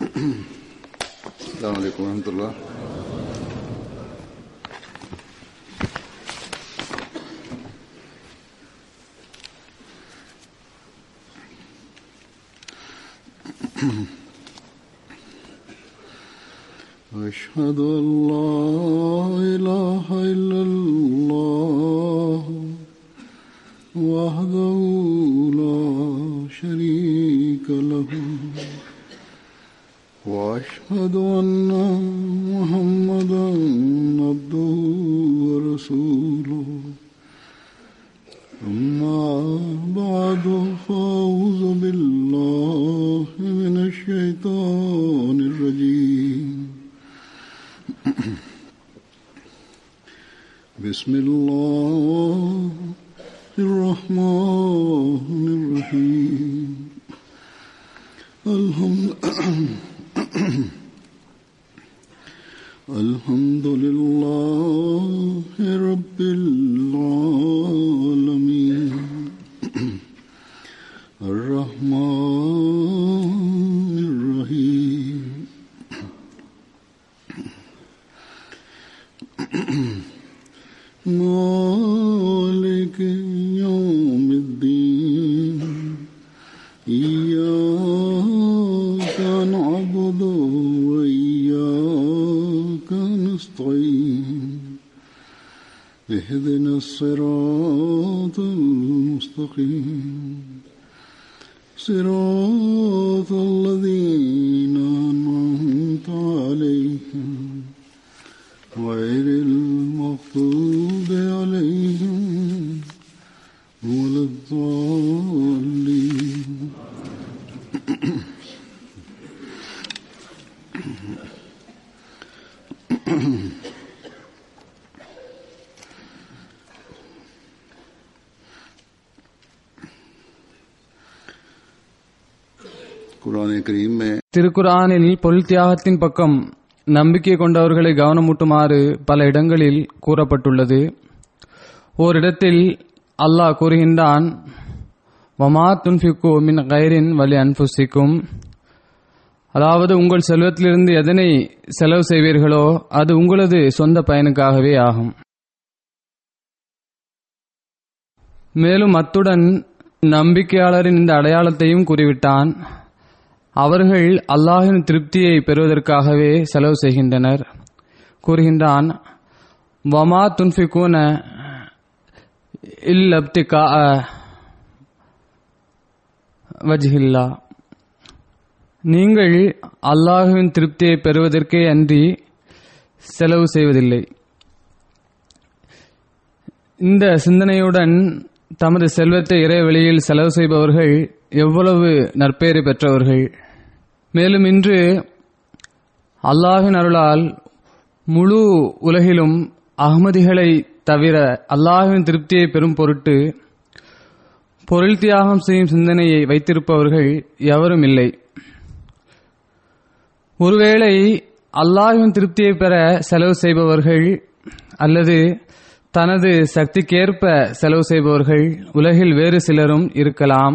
السلام عليكم ورحمة الله أشهد أن لا إله إلا الله وحده لا شريك له وأشهد أن محمدا عبده ورسوله أما بعد فأعوذ بالله من الشيطان الرجيم بسم الله الرحمن الرحيم الحمد الحمد لله رب العالمين الرحمن الرحيم مالك يوم الدين إياك نعبد وإياك نستعين اهدنا الصراط المستقيم صراط الذين أنعمت عليهم غير المغضوب عليهم ولا الضالين कुरान करीम में திருக்குரானில் பொருள் தியாகத்தின் பக்கம் நம்பிக்கை கொண்டவர்களை கவனமூட்டுமாறு பல இடங்களில் கூறப்பட்டுள்ளது ஓரிடத்தில் அல்லாஹ் கூறுகின்றான் வமா துன்ஃபிக்கு மின் கைரின் வலி அன்புசிக்கும் அதாவது உங்கள் செல்வத்திலிருந்து எதனை செலவு செய்வீர்களோ அது உங்களது சொந்த பயனுக்காகவே ஆகும் மேலும் அத்துடன் நம்பிக்கையாளரின் இந்த அடையாளத்தையும் கூறிவிட்டான் அவர்கள் அல்லாஹின் திருப்தியை பெறுவதற்காகவே செலவு செய்கின்றனர் கூறுகின்றான் வமா துன்ஃபிகூன இல்லப்திகா வஜ்ஹில்லா நீங்கள் அல்லாஹுவின் திருப்தியை பெறுவதற்கே அன்றி செலவு செய்வதில்லை இந்த சிந்தனையுடன் தமது செல்வத்தை இறைவெளியில் செலவு செய்பவர்கள் எவ்வளவு நற்பெயரை பெற்றவர்கள் மேலும் இன்று அல்லாஹின் அருளால் முழு உலகிலும் அகமதிகளை தவிர அல்லாஹின் திருப்தியை பெறும் பொருட்டு பொருள் தியாகம் செய்யும் சிந்தனையை வைத்திருப்பவர்கள் எவரும் இல்லை ஒருவேளை அல்லாஹின் திருப்தியை பெற செலவு செய்பவர்கள் அல்லது தனது சக்திக்கேற்ப செலவு செய்பவர்கள் உலகில் வேறு சிலரும் இருக்கலாம்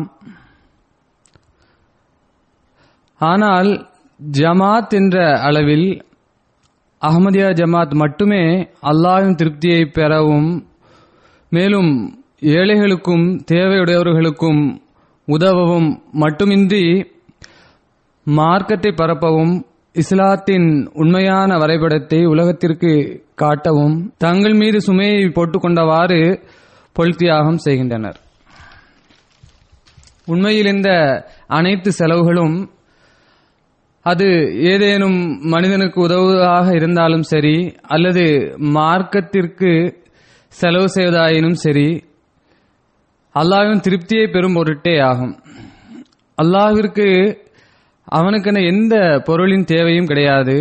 ஆனால் ஜமாத் என்ற அளவில் அஹமதியா ஜமாத் மட்டுமே அல்லாஹின் திருப்தியை பெறவும் மேலும் ஏழைகளுக்கும் தேவையுடையவர்களுக்கும் உதவவும் மட்டுமின்றி மார்க்கத்தை பரப்பவும் இஸ்லாத்தின் உண்மையான வரைபடத்தை உலகத்திற்கு காட்டவும் தங்கள் மீது சுமையை போட்டுக்கொண்டவாறு பொல்தியாகம் செய்கின்றனர் உண்மையில் இந்த அனைத்து செலவுகளும் அது ஏதேனும் மனிதனுக்கு உதவுவதாக இருந்தாலும் சரி அல்லது மார்க்கத்திற்கு செலவு செய்வதாயினும் சரி அல்லாஹ்வின் திருப்தியை பெறும் பொருட்டே ஆகும் அல்லாஹ்விற்கு அவனுக்கென எந்த பொருளின் தேவையும் கிடையாது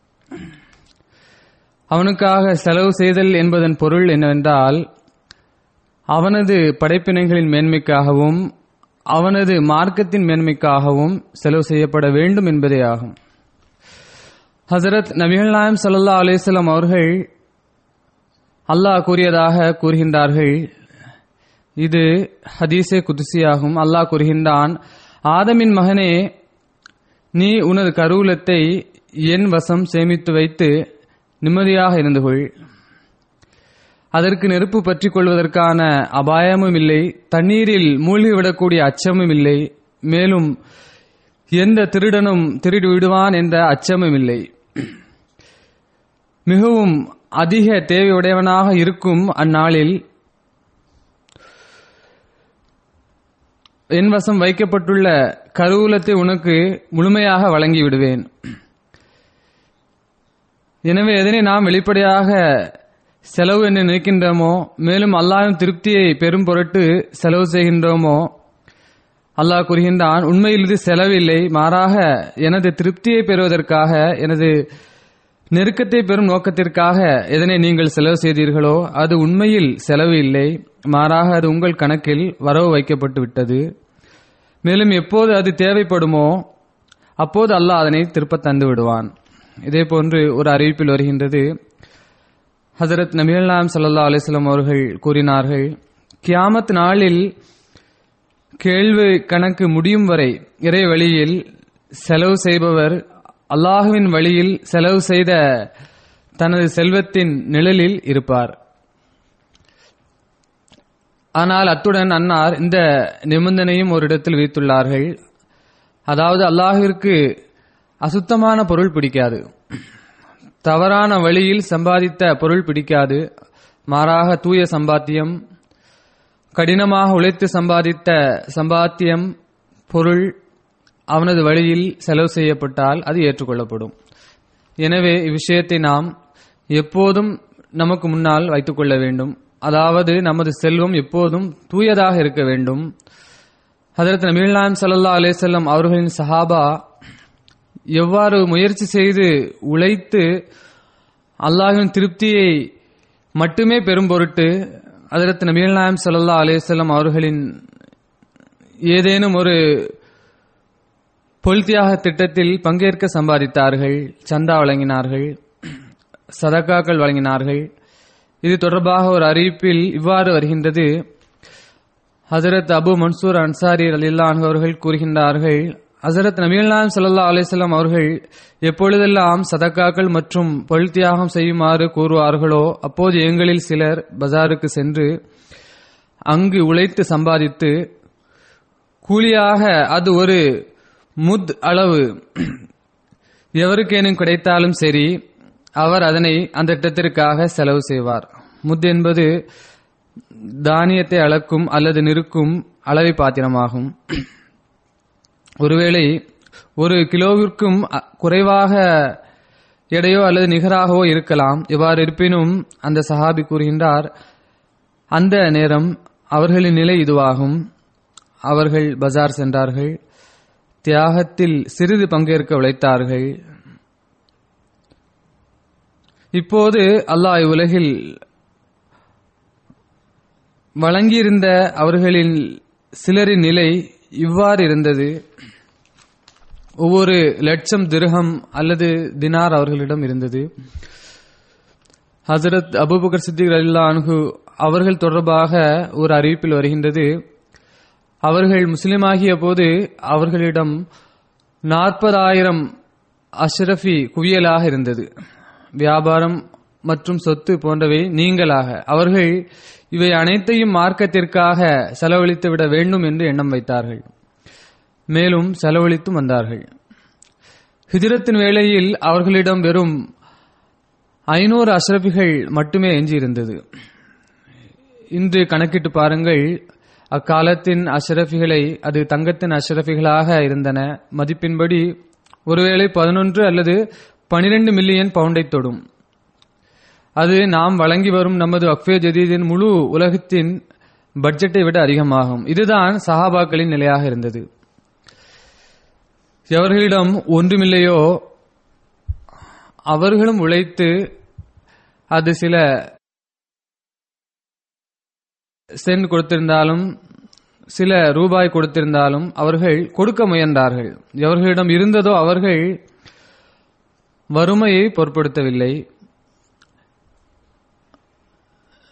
அவனுக்காக செலவு செய்தல் என்பதன் பொருள் என்னவென்றால் அவனது படைப்பினங்களின் மேன்மைக்காகவும் அவனது மார்க்கத்தின் மேன்மைக்காகவும் செலவு செய்யப்பட வேண்டும் என்பதே ஆகும் ஹசரத் நபிகள் நாயம் சல்லா அலிஸ்லாம் அவர்கள் அல்லாஹ் கூறியதாக கூறுகின்றார்கள் இது ஹதீஸே குதிசியாகும் அல்லாஹ் கூறுகின்றான் ஆதமின் மகனே நீ உனது கருவூலத்தை என் வசம் சேமித்து வைத்து நிம்மதியாக இருந்து கொள் அதற்கு நெருப்பு பற்றிக் கொள்வதற்கான அபாயமும் இல்லை தண்ணீரில் மூழ்கிவிடக்கூடிய அச்சமும் இல்லை மேலும் எந்த திருடனும் திருடி விடுவான் என்ற அச்சமும் இல்லை மிகவும் அதிக தேவையுடையவனாக இருக்கும் அந்நாளில் என் வசம் வைக்கப்பட்டுள்ள கருவூலத்தை உனக்கு முழுமையாக வழங்கி விடுவேன் எனவே எதனை நாம் வெளிப்படையாக செலவு என்று நினைக்கின்றோமோ மேலும் அல்லாஹ்வின் திருப்தியை பெரும் பொருட்டு செலவு செய்கின்றோமோ அல்லாஹ் கூறுகின்றான் உண்மையில் இது செலவில்லை மாறாக எனது திருப்தியை பெறுவதற்காக எனது நெருக்கத்தை பெறும் நோக்கத்திற்காக எதனை நீங்கள் செலவு செய்தீர்களோ அது உண்மையில் செலவு இல்லை மாறாக அது உங்கள் கணக்கில் வரவு வைக்கப்பட்டு விட்டது மேலும் எப்போது அது தேவைப்படுமோ அப்போது அல்லாஹ் அதனை திருப்ப தந்து விடுவான் இதே போன்று ஒரு அறிவிப்பில் வருகின்றது ஹசரத் நபிகள் நாயம் சல்லா அலிஸ்லாம் அவர்கள் கூறினார்கள் கியாமத் நாளில் கேள்வி கணக்கு முடியும் வரை இறை வழியில் செலவு செய்பவர் அல்லாஹுவின் வழியில் செலவு செய்த தனது செல்வத்தின் நிழலில் இருப்பார் ஆனால் அத்துடன் அன்னார் இந்த நிபந்தனையும் ஒரு இடத்தில் வைத்துள்ளார்கள் அதாவது அல்லாஹிற்கு அசுத்தமான பொருள் பிடிக்காது தவறான வழியில் சம்பாதித்த பொருள் பிடிக்காது மாறாக தூய சம்பாத்தியம் கடினமாக உழைத்து சம்பாதித்த சம்பாத்தியம் பொருள் அவனது வழியில் செலவு செய்யப்பட்டால் அது ஏற்றுக்கொள்ளப்படும் எனவே இவ்விஷயத்தை நாம் எப்போதும் நமக்கு முன்னால் வைத்துக் கொள்ள வேண்டும் அதாவது நமது செல்வம் எப்போதும் தூயதாக இருக்க வேண்டும் ஹதரத் நபீலாம் சல்லா அலேசல்லம் அவர்களின் சஹாபா எவ்வாறு முயற்சி செய்து உழைத்து அல்லாஹின் திருப்தியை மட்டுமே பெரும் பொருட்டு ஹதரத் நபீலாம் சல்லா அலேசல்லம் அவர்களின் ஏதேனும் ஒரு பொல்தியாக திட்டத்தில் பங்கேற்க சம்பாதித்தார்கள் சந்தா வழங்கினார்கள் சதக்காக்கள் வழங்கினார்கள் இது தொடர்பாக ஒரு அறிவிப்பில் இவ்வாறு வருகின்றது ஹசரத் அபு மன்சூர் அன்சாரி அலில்லான் அவர்கள் கூறுகின்றார்கள் ஹசரத் நபீல்லாம் சல்லா அலிஸ்லாம் அவர்கள் எப்பொழுதெல்லாம் சதக்காக்கள் மற்றும் பொருள் தியாகம் செய்யுமாறு கூறுவார்களோ அப்போது எங்களில் சிலர் பஜாருக்கு சென்று அங்கு உழைத்து சம்பாதித்து கூலியாக அது ஒரு முத் அளவு எவருக்கேனும் கிடைத்தாலும் சரி அவர் அதனை அந்த திட்டத்திற்காக செலவு செய்வார் முத் என்பது தானியத்தை அளக்கும் அல்லது நிறுக்கும் அளவை பாத்திரமாகும் ஒருவேளை ஒரு கிலோவிற்கும் அ- குறைவாக எடையோ அல்லது நிகராகவோ இருக்கலாம் இவ்வாறு இருப்பினும் அந்த சஹாபி கூறுகின்றார் அந்த நேரம் அவர்களின் நிலை இதுவாகும் அவர்கள் பஜார் சென்றார்கள் தியாகத்தில் சிறிது பங்கேற்க உழைத்தார்கள் இப்போது அல்லாஹ் இவ்வுலகில் வழங்கியிருந்த அவர்களின் சிலரின் நிலை இவ்வாறு இருந்தது ஒவ்வொரு லட்சம் திர்ஹம் அல்லது தினார் அவர்களிடம் இருந்தது ஹசரத் அபூபக்கர் சித்திக் அல்லா அன்ஹு அவர்கள் தொடர்பாக ஒரு அறிவிப்பில் வருகின்றது அவர்கள் முஸ்லிமாகிய போது அவர்களிடம் நாற்பதாயிரம் அஷ்ரஃபி குவியலாக இருந்தது வியாபாரம் மற்றும் சொத்து போன்றவை நீங்களாக அவர்கள் இவை அனைத்தையும் மார்க்கத்திற்காக செலவழித்து விட வேண்டும் என்று எண்ணம் வைத்தார்கள் மேலும் செலவழித்தும் வந்தார்கள் ஹிஜ்ரத்தின் வேளையில் அவர்களிடம் வெறும் ஐநூறு அஷ்ரபிகள் மட்டுமே எஞ்சியிருந்தது இன்று கணக்கிட்டு பாருங்கள் அக்காலத்தின் அஷ்ரஃபிகளை அது தங்கத்தின் அஷ்ரஃபிகளாக இருந்தன மதிப்பின்படி ஒருவேளை பதினொன்று அல்லது பனிரெண்டு மில்லியன் பவுண்டை தொடும் அது நாம் வழங்கி வரும் நமது அக்ஃபே ஜதீதின் முழு உலகத்தின் பட்ஜெட்டை விட அதிகமாகும் இதுதான் சஹாபாக்களின் நிலையாக இருந்தது எவர்களிடம் ஒன்றுமில்லையோ அவர்களும் உழைத்து அது சில சென்ட் கொடுத்திருந்தாலும் சில ரூபாய் கொடுத்திருந்தாலும் அவர்கள் கொடுக்க முயன்றார்கள் எவர்களிடம் இருந்ததோ அவர்கள் வறுமையை பொருட்படுத்தவில்லை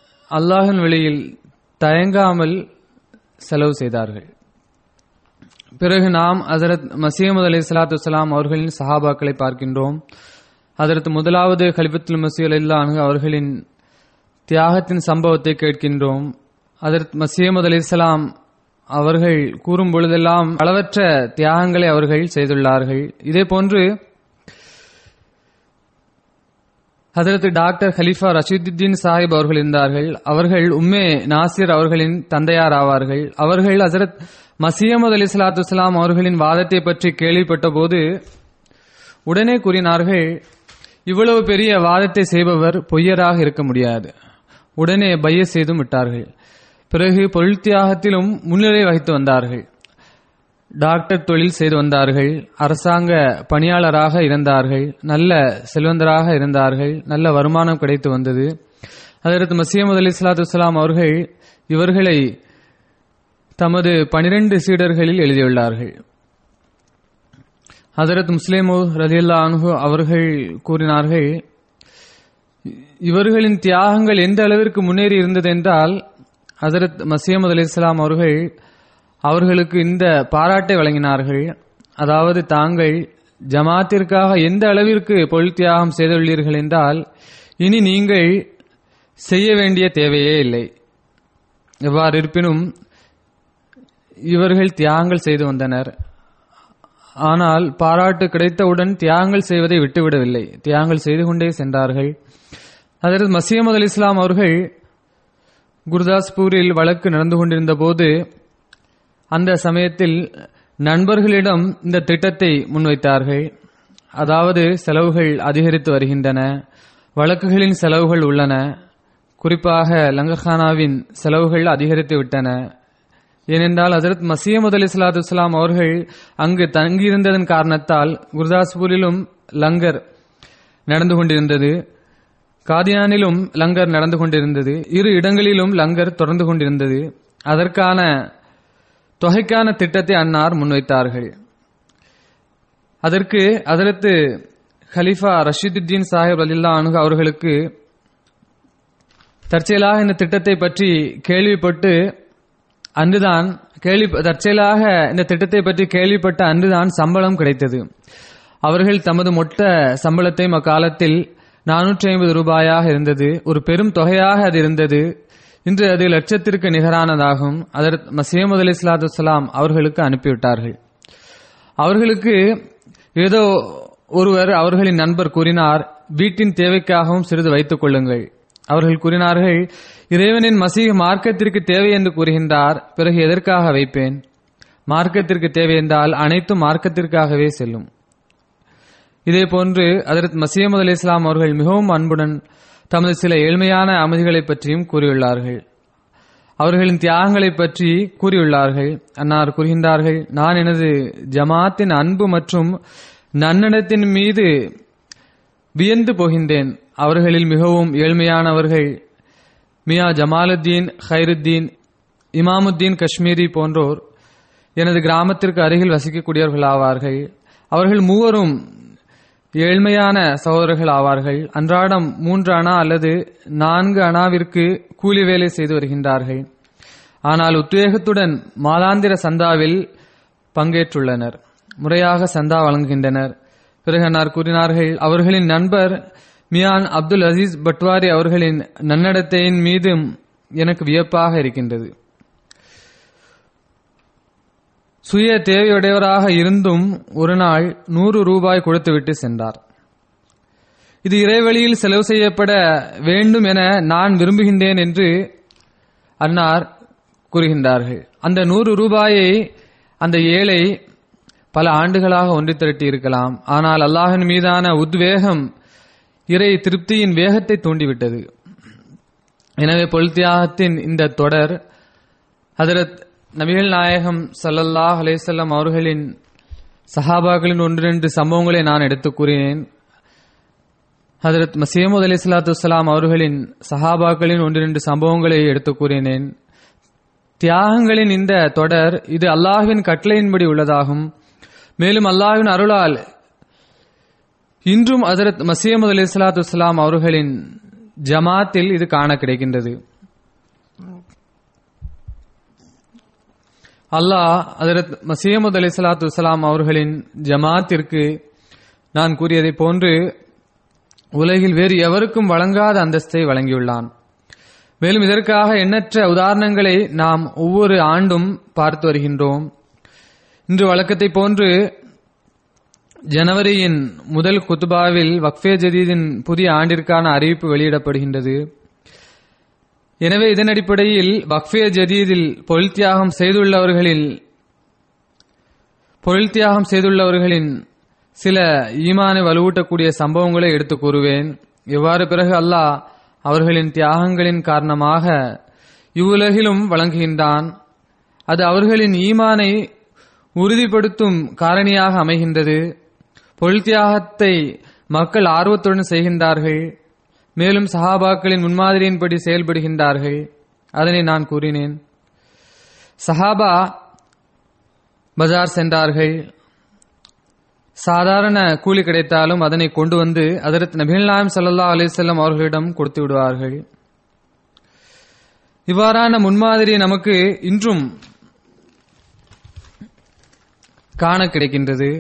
அல்லாஹின் வெளியில் தயங்காமல் செலவு செய்தார்கள் பிறகு நாம் ஹசரத் மசீமது அலி சலாத்து வலாம் அவர்களின் சஹாபாக்களை பார்க்கின்றோம் ஹசரத் முதலாவது கலிபத்துல் மசீ அலில்லாஹு அவர்களின் தியாகத்தின் சம்பவத்தை கேட்கின்றோம் ஹசரத் மசீமது அலி இஸ்லாம் அவர்கள் கூறும் பொழுதெல்லாம் அளவற்ற தியாகங்களை அவர்கள் செய்துள்ளார்கள் இதே போன்று ஹதரத் டாக்டர் ஹலீஃபா ரஷீதுத்தீன் சாஹிப் அவர்கள் இருந்தார்கள் அவர்கள் உம்மே நாசிர் அவர்களின் தந்தையார் ஆவார்கள் அவர்கள் ஹசரத் மசீமது அலி சலாத்து வலாம் அவர்களின் வாதத்தை பற்றி கேள்விப்பட்ட போது உடனே கூறினார்கள் இவ்வளவு பெரிய வாதத்தை செய்பவர் பொய்யராக இருக்க முடியாது உடனே பைய செய்தும் விட்டார்கள் பிறகு பொருள் தியாகத்திலும் முன்னிலை வகித்து வந்தார்கள் டாக்டர் தொழில் செய்து வந்தார்கள் அரசாங்க பணியாளராக இருந்தார்கள் நல்ல செல்வந்தராக இருந்தார்கள் நல்ல வருமானம் கிடைத்து வந்தது அதற்கு மசீமது அலி சலாத்து வலாம் அவர்கள் இவர்களை தமது பனிரெண்டு சீடர்களில் எழுதியுள்ளார்கள் ஹசரத் முஸ்லிமு ரலியல்லா அனுகு அவர்கள் கூறினார்கள் இவர்களின் தியாகங்கள் எந்த அளவிற்கு முன்னேறி இருந்தது என்றால் ஹசரத் மசீமது அலி இஸ்லாம் அவர்கள் அவர்களுக்கு இந்த பாராட்டை வழங்கினார்கள் அதாவது தாங்கள் ஜமாத்திற்காக எந்த அளவிற்கு பொருள் தியாகம் செய்துள்ளீர்கள் என்றால் இனி நீங்கள் செய்ய வேண்டிய தேவையே இல்லை எவ்வாறு இருப்பினும் இவர்கள் தியாகங்கள் செய்து வந்தனர் ஆனால் பாராட்டு கிடைத்தவுடன் தியாகங்கள் செய்வதை விட்டுவிடவில்லை தியாகங்கள் செய்து கொண்டே சென்றார்கள் அதற்கு மசீமது அலி இஸ்லாம் அவர்கள் குருதாஸ்பூரில் வழக்கு நடந்து கொண்டிருந்த போது அந்த சமயத்தில் நண்பர்களிடம் இந்த திட்டத்தை முன்வைத்தார்கள் அதாவது செலவுகள் அதிகரித்து வருகின்றன வழக்குகளின் செலவுகள் உள்ளன குறிப்பாக லங்கர்கானாவின் செலவுகள் அதிகரித்து விட்டன ஏனென்றால் ஹசரத் மசீமது அலி சலாத்து இஸ்லாம் அவர்கள் அங்கு தங்கியிருந்ததன் காரணத்தால் குர்தாஸ்பூரிலும் லங்கர் நடந்து கொண்டிருந்தது காதியானிலும் லங்கர் நடந்து கொண்டிருந்தது இரு இடங்களிலும் லங்கர் தொடர்ந்து கொண்டிருந்தது அதற்கான தொகைக்கான திட்டத்தை அன்னார் முன்வைத்தார்கள் அதற்கு அதற்கு ஹலீஃபா ரஷீதுத்தீன் சாஹிப் அலில்லா அனுகு அவர்களுக்கு தற்செயலாக இந்த திட்டத்தை பற்றி கேள்விப்பட்டு அன்றுதான் கேள்வி தற்செயலாக இந்த திட்டத்தை பற்றி கேள்விப்பட்ட அன்றுதான் சம்பளம் கிடைத்தது அவர்கள் தமது மொத்த சம்பளத்தையும் அக்காலத்தில் நானூற்றி ஐம்பது ரூபாயாக இருந்தது ஒரு பெரும் தொகையாக அது இருந்தது இன்று அது லட்சத்திற்கு நிகரானதாகும் அதற்கு மசீமது அலி இஸ்லாத்து வலாம் அவர்களுக்கு அனுப்பிவிட்டார்கள் அவர்களுக்கு ஏதோ ஒருவர் அவர்களின் நண்பர் கூறினார் வீட்டின் தேவைக்காகவும் சிறிது வைத்துக் கொள்ளுங்கள் அவர்கள் கூறினார்கள் இறைவனின் மசீக மார்க்கத்திற்கு தேவை என்று கூறுகின்றார் பிறகு எதற்காக வைப்பேன் மார்க்கத்திற்கு தேவை என்றால் அனைத்தும் மார்க்கத்திற்காகவே செல்லும் இதே போன்று அதற்கு மசீமது அலி இஸ்லாம் அவர்கள் மிகவும் அன்புடன் தமது சில ஏழ்மையான அமைதிகளை பற்றியும் கூறியுள்ளார்கள் அவர்களின் தியாகங்களை பற்றி கூறியுள்ளார்கள் அன்னார் கூறுகின்றார்கள் நான் எனது ஜமாத்தின் அன்பு மற்றும் நன்னடத்தின் மீது வியந்து போகின்றேன் அவர்களில் மிகவும் ஏழ்மையானவர்கள் மியா ஜமாலுத்தீன் ஹைருத்தீன் இமாமுத்தீன் காஷ்மீரி போன்றோர் எனது கிராமத்திற்கு அருகில் வசிக்கக்கூடியவர்கள் ஆவார்கள் அவர்கள் மூவரும் ஏழ்மையான சகோதரர்கள் ஆவார்கள் அன்றாடம் மூன்று அணா அல்லது நான்கு அணாவிற்கு கூலி வேலை செய்து வருகின்றார்கள் ஆனால் உத்வேகத்துடன் மாதாந்திர சந்தாவில் பங்கேற்றுள்ளனர் முறையாக சந்தா வழங்குகின்றனர் பிறகு அன்னார் கூறினார்கள் அவர்களின் நண்பர் மியான் அப்துல் அசீஸ் பட்வாரி அவர்களின் நன்னடத்தையின் மீதும் எனக்கு வியப்பாக இருக்கின்றது சுய தேவையுடையவராக இருந்தும் ஒரு நாள் நூறு ரூபாய் கொடுத்துவிட்டு சென்றார் இது இறைவழியில் செலவு செய்யப்பட வேண்டும் என நான் விரும்புகின்றேன் என்று அன்னார் கூறுகின்றார்கள் அந்த நூறு ரூபாயை அந்த ஏழை பல ஆண்டுகளாக ஒன்று திரட்டி இருக்கலாம் ஆனால் அல்லாஹின் மீதான உத்வேகம் இறை திருப்தியின் வேகத்தை தூண்டிவிட்டது எனவே பொல்தியாகத்தின் இந்த தொடர் ஹதரத் நபிகள் நாயகம் சல்லல்லாஹ் அலேசல்லம் அவர்களின் சஹாபாக்களின் ஒன்று ரெண்டு சம்பவங்களை நான் எடுத்துக் கூறினேன் ஹதரத் மசீமது அலி சலாத்து வலாம் அவர்களின் சஹாபாக்களின் ஒன்று ரெண்டு சம்பவங்களை எடுத்துக் கூறினேன் தியாகங்களின் இந்த தொடர் இது அல்லாஹ்வின் கட்டளையின்படி உள்ளதாகும் மேலும் அல்லாஹ்வின் அருளால் இன்றும் ஹசரத் மசீமது அலி சலாத்து வலாம் அவர்களின் ஜமாத்தில் இது காண கிடைக்கின்றது அல்லாஹ் ஹஜரத் மசீமது அலி சலாத்து வசலாம் அவர்களின் ஜமாத்திற்கு நான் கூறியதைப் போன்று உலகில் வேறு எவருக்கும் வழங்காத அந்தஸ்தை வழங்கியுள்ளான் மேலும் இதற்காக எண்ணற்ற உதாரணங்களை நாம் ஒவ்வொரு ஆண்டும் பார்த்து வருகின்றோம் இன்று வழக்கத்தைப் போன்று ஜனவரியின் முதல் குத்துபாவில் வக்ஃபே ஜதீதின் புதிய ஆண்டிற்கான அறிவிப்பு வெளியிடப்படுகின்றது எனவே இதன் அடிப்படையில் வக்ஃபே ஜதீதில் பொருள் தியாகம் செய்துள்ளவர்களில் பொருள் தியாகம் செய்துள்ளவர்களின் சில ஈமானை வலுவூட்டக்கூடிய சம்பவங்களை எடுத்து கூறுவேன் இவ்வாறு பிறகு அல்லாஹ் அவர்களின் தியாகங்களின் காரணமாக இவ்வுலகிலும் வழங்குகின்றான் அது அவர்களின் ஈமானை உறுதிப்படுத்தும் காரணியாக அமைகின்றது பொருள் தியாகத்தை மக்கள் ஆர்வத்துடன் செய்கின்றார்கள் மேலும் சஹாபாக்களின் முன்மாதிரியின்படி செயல்படுகின்றார்கள் அதனை நான் கூறினேன் சஹாபா பஜார் சென்றார்கள் சாதாரண கூலி கிடைத்தாலும் அதனை கொண்டு வந்து அதற்கு நபிகள் நாயம் சல்லா அலிசல்லம் அவர்களிடம் கொடுத்து விடுவார்கள் இவ்வாறான முன்மாதிரி நமக்கு இன்றும் காண கிடைக்கின்றது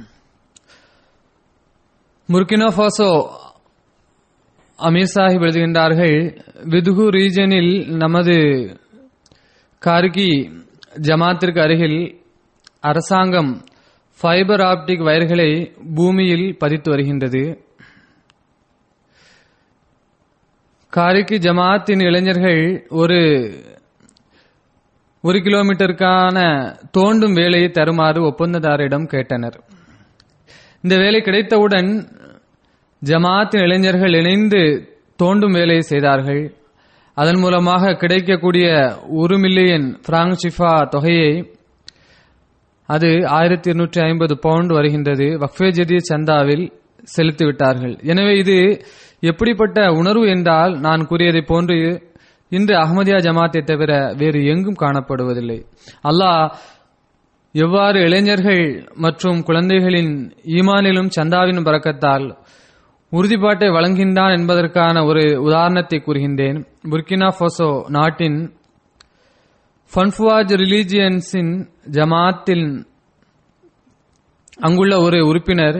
முர்கினோ ஃபாசோ அமீர் சாஹிப் எழுதுகின்றார்கள் விதுகு ரீஜனில் நமது கார்கி ஜமாத்திற்கு அருகில் அரசாங்கம் ஃபைபர் ஆப்டிக் வயர்களை பூமியில் பதித்து வருகின்றது காரிக்கு ஜமாத்தின் இளைஞர்கள் ஒரு ஒரு கிலோமீட்டருக்கான தோண்டும் வேலையை தருமாறு ஒப்பந்ததாரிடம் கேட்டனர் இந்த வேலை கிடைத்தவுடன் ஜமாத்தின் இளைஞர்கள் இணைந்து தோண்டும் வேலையை செய்தார்கள் அதன் மூலமாக கிடைக்கக்கூடிய ஒரு மில்லியன் பிராங்க் ஷிஃபா தொகையை அது ஆயிரத்தி இருநூற்றி ஐம்பது பவுண்ட் வருகின்றது வக்ஃபே ஜதீத் சந்தாவில் செலுத்திவிட்டார்கள் எனவே இது எப்படிப்பட்ட உணர்வு என்றால் நான் கூறியதைப் போன்று இன்று அகமதியா ஜமாத்தை தவிர வேறு எங்கும் காணப்படுவதில்லை அல்லாஹ் எவ்வாறு இளைஞர்கள் மற்றும் குழந்தைகளின் ஈமானிலும் சந்தாவின் பறக்கத்தால் உறுதிப்பாட்டை வழங்குகின்றான் என்பதற்கான ஒரு உதாரணத்தை கூறுகின்றேன் புர்கினா ஃபோசோ நாட்டின் ஃபன்ஃபுவாஜ் ரிலீஜியன்ஸின் ஜமாத்தில் அங்குள்ள ஒரு உறுப்பினர்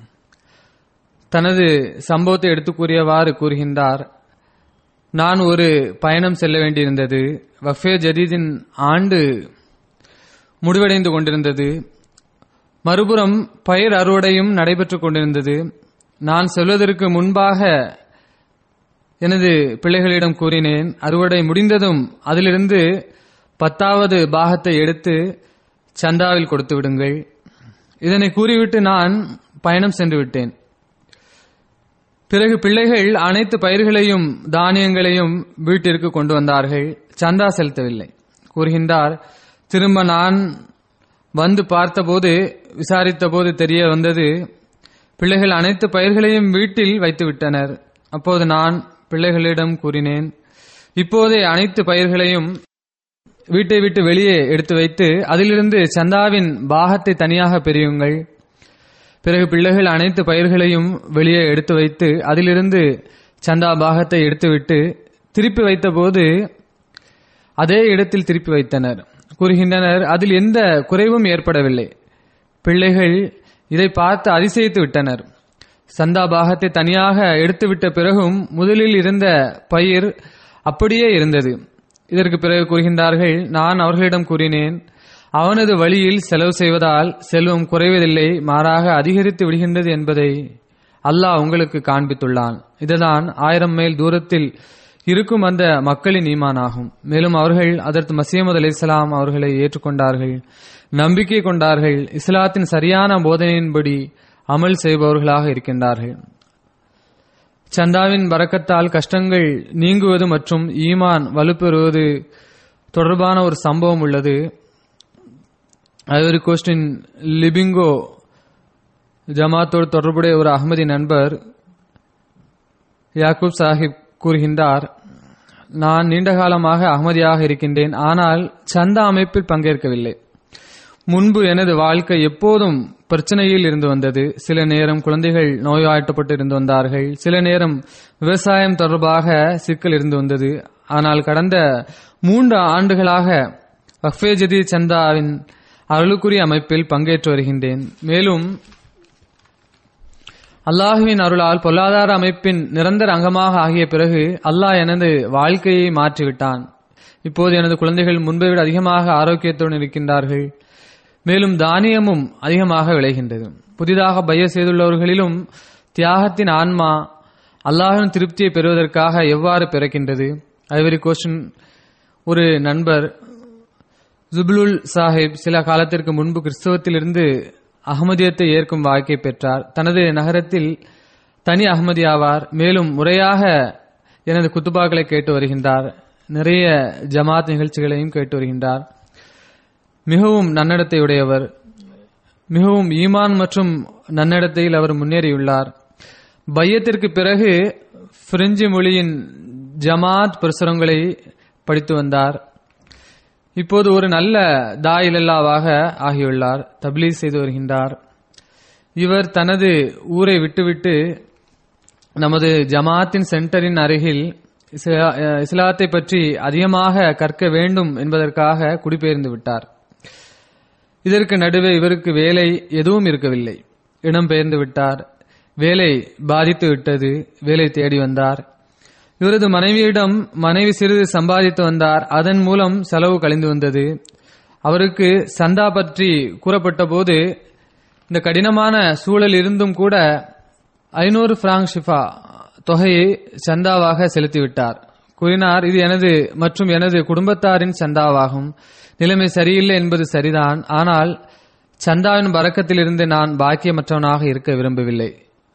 தனது சம்பவத்தை எடுத்து கூறியவாறு கூறுகின்றார் நான் ஒரு பயணம் செல்ல வேண்டியிருந்தது வஃபே ஜதீதின் ஆண்டு முடிவடைந்து கொண்டிருந்தது மறுபுறம் பயிர் அறுவடையும் நடைபெற்றுக் கொண்டிருந்தது நான் செல்வதற்கு முன்பாக எனது பிள்ளைகளிடம் கூறினேன் அறுவடை முடிந்ததும் அதிலிருந்து பத்தாவது பாகத்தை எடுத்து சந்தாவில் கொடுத்து விடுங்கள் இதனை கூறிவிட்டு நான் பயணம் சென்று விட்டேன் பிறகு பிள்ளைகள் அனைத்து பயிர்களையும் தானியங்களையும் வீட்டிற்கு கொண்டு வந்தார்கள் சந்தா செலுத்தவில்லை கூறுகின்றார் திரும்ப நான் வந்து பார்த்தபோது விசாரித்தபோது தெரிய வந்தது பிள்ளைகள் அனைத்து பயிர்களையும் வீட்டில் வைத்து விட்டனர் அப்போது நான் பிள்ளைகளிடம் கூறினேன் இப்போதே அனைத்து பயிர்களையும் வீட்டை விட்டு வெளியே எடுத்து வைத்து அதிலிருந்து சந்தாவின் பாகத்தை தனியாக பிரியுங்கள் பிறகு பிள்ளைகள் அனைத்து பயிர்களையும் வெளியே எடுத்து வைத்து அதிலிருந்து சந்தா பாகத்தை எடுத்துவிட்டு திருப்பி வைத்தபோது அதே இடத்தில் திருப்பி வைத்தனர் கூறுகின்றனர் அதில் எந்த குறைவும் ஏற்படவில்லை பிள்ளைகள் இதை பார்த்து அதிசயித்து விட்டனர் சந்தா பாகத்தை தனியாக எடுத்துவிட்ட பிறகும் முதலில் இருந்த பயிர் அப்படியே இருந்தது இதற்கு பிறகு கூறுகின்றார்கள் நான் அவர்களிடம் கூறினேன் அவனது வழியில் செலவு செய்வதால் செல்வம் குறைவதில்லை மாறாக அதிகரித்து விடுகின்றது என்பதை அல்லாஹ் உங்களுக்கு காண்பித்துள்ளான் இதுதான் ஆயிரம் மைல் தூரத்தில் இருக்கும் அந்த மக்களின் ஈமானாகும் மேலும் அவர்கள் அதற்கு மசீமது அலி இஸ்லாம் அவர்களை ஏற்றுக்கொண்டார்கள் நம்பிக்கை கொண்டார்கள் இஸ்லாத்தின் சரியான போதனையின்படி அமல் செய்பவர்களாக இருக்கின்றார்கள் சந்தாவின் வரக்கத்தால் கஷ்டங்கள் நீங்குவது மற்றும் ஈமான் வலுப்பெறுவது தொடர்பான ஒரு சம்பவம் உள்ளது ஐவரி கோஸ்டின் லிபிங்கோ ஜமாத்தோடு தொடர்புடைய ஒரு அகமதி நண்பர் யாக்கூப் சாஹிப் கூறுகின்றார் நான் நீண்ட காலமாக அகமதியாக இருக்கின்றேன் ஆனால் சந்தா அமைப்பில் பங்கேற்கவில்லை முன்பு எனது வாழ்க்கை எப்போதும் பிரச்சனையில் இருந்து வந்தது சில நேரம் குழந்தைகள் நோய்வாய்ப்பட்டு இருந்து வந்தார்கள் சில நேரம் விவசாயம் தொடர்பாக சிக்கல் இருந்து வந்தது ஆனால் கடந்த மூன்று ஆண்டுகளாக வக்ஃபே ஜதீத் சந்தாவின் அருளுக்குரிய அமைப்பில் பங்கேற்று வருகின்றேன் மேலும் அல்லாஹுவின் அருளால் பொருளாதார அமைப்பின் நிரந்தர அங்கமாக ஆகிய பிறகு அல்லாஹ் எனது வாழ்க்கையை மாற்றிவிட்டான் இப்போது எனது குழந்தைகள் முன்பை விட அதிகமாக ஆரோக்கியத்துடன் இருக்கின்றார்கள் மேலும் தானியமும் அதிகமாக விளைகின்றது புதிதாக பைய செய்துள்ளவர்களிலும் தியாகத்தின் ஆன்மா அல்லாஹின் திருப்தியை பெறுவதற்காக எவ்வாறு பிறக்கின்றது ஐவரி கோஸ்டின் ஒரு நண்பர் ஜுபுலுல் சாஹிப் சில காலத்திற்கு முன்பு கிறிஸ்தவத்திலிருந்து அகமதியத்தை ஏற்கும் வாய்ப்பை பெற்றார் தனது நகரத்தில் தனி அகமதி ஆவார் மேலும் முறையாக எனது குத்துபாக்களை கேட்டு வருகின்றார் நிறைய ஜமாத் நிகழ்ச்சிகளையும் கேட்டு வருகின்றார் மிகவும் நன்னடத்தை உடையவர் மிகவும் ஈமான் மற்றும் நன்னடத்தையில் அவர் முன்னேறியுள்ளார் பையத்திற்கு பிறகு பிரெஞ்சு மொழியின் ஜமாத் பிரசுரங்களை படித்து வந்தார் இப்போது ஒரு நல்ல தாயிலல்லாவாக ஆகியுள்ளார் தப்லீஸ் செய்து வருகின்றார் இவர் தனது ஊரை விட்டுவிட்டு நமது ஜமாத்தின் சென்டரின் அருகில் இஸ்லா- அஹ் இஸ்லாத்தை பற்றி அதிகமாக கற்க வேண்டும் என்பதற்காக குடிபெயர்ந்து விட்டார் இதற்கு நடுவே இவருக்கு வேலை எதுவும் இருக்கவில்லை இடம் பெயர்ந்து விட்டார் வேலை பாதித்து விட்டது வேலை தேடி வந்தார் இவரது மனைவியிடம் மனைவி சிறிது சம்பாதித்து வந்தார் அதன் மூலம் செலவு கழிந்து வந்தது அவருக்கு சந்தா பற்றி கூறப்பட்ட போது இந்த கடினமான சூழல் இருந்தும் கூட ஐநூறு பிராங்க் ஷிஃபா தொகையை சந்தாவாக செலுத்திவிட்டார் கூறினார் இது எனது மற்றும் எனது குடும்பத்தாரின் சந்தாவாகும் நிலைமை சரியில்லை என்பது சரிதான் ஆனால் சந்தாவின் பறக்கத்திலிருந்து நான் பாக்கியமற்றவனாக இருக்க விரும்பவில்லை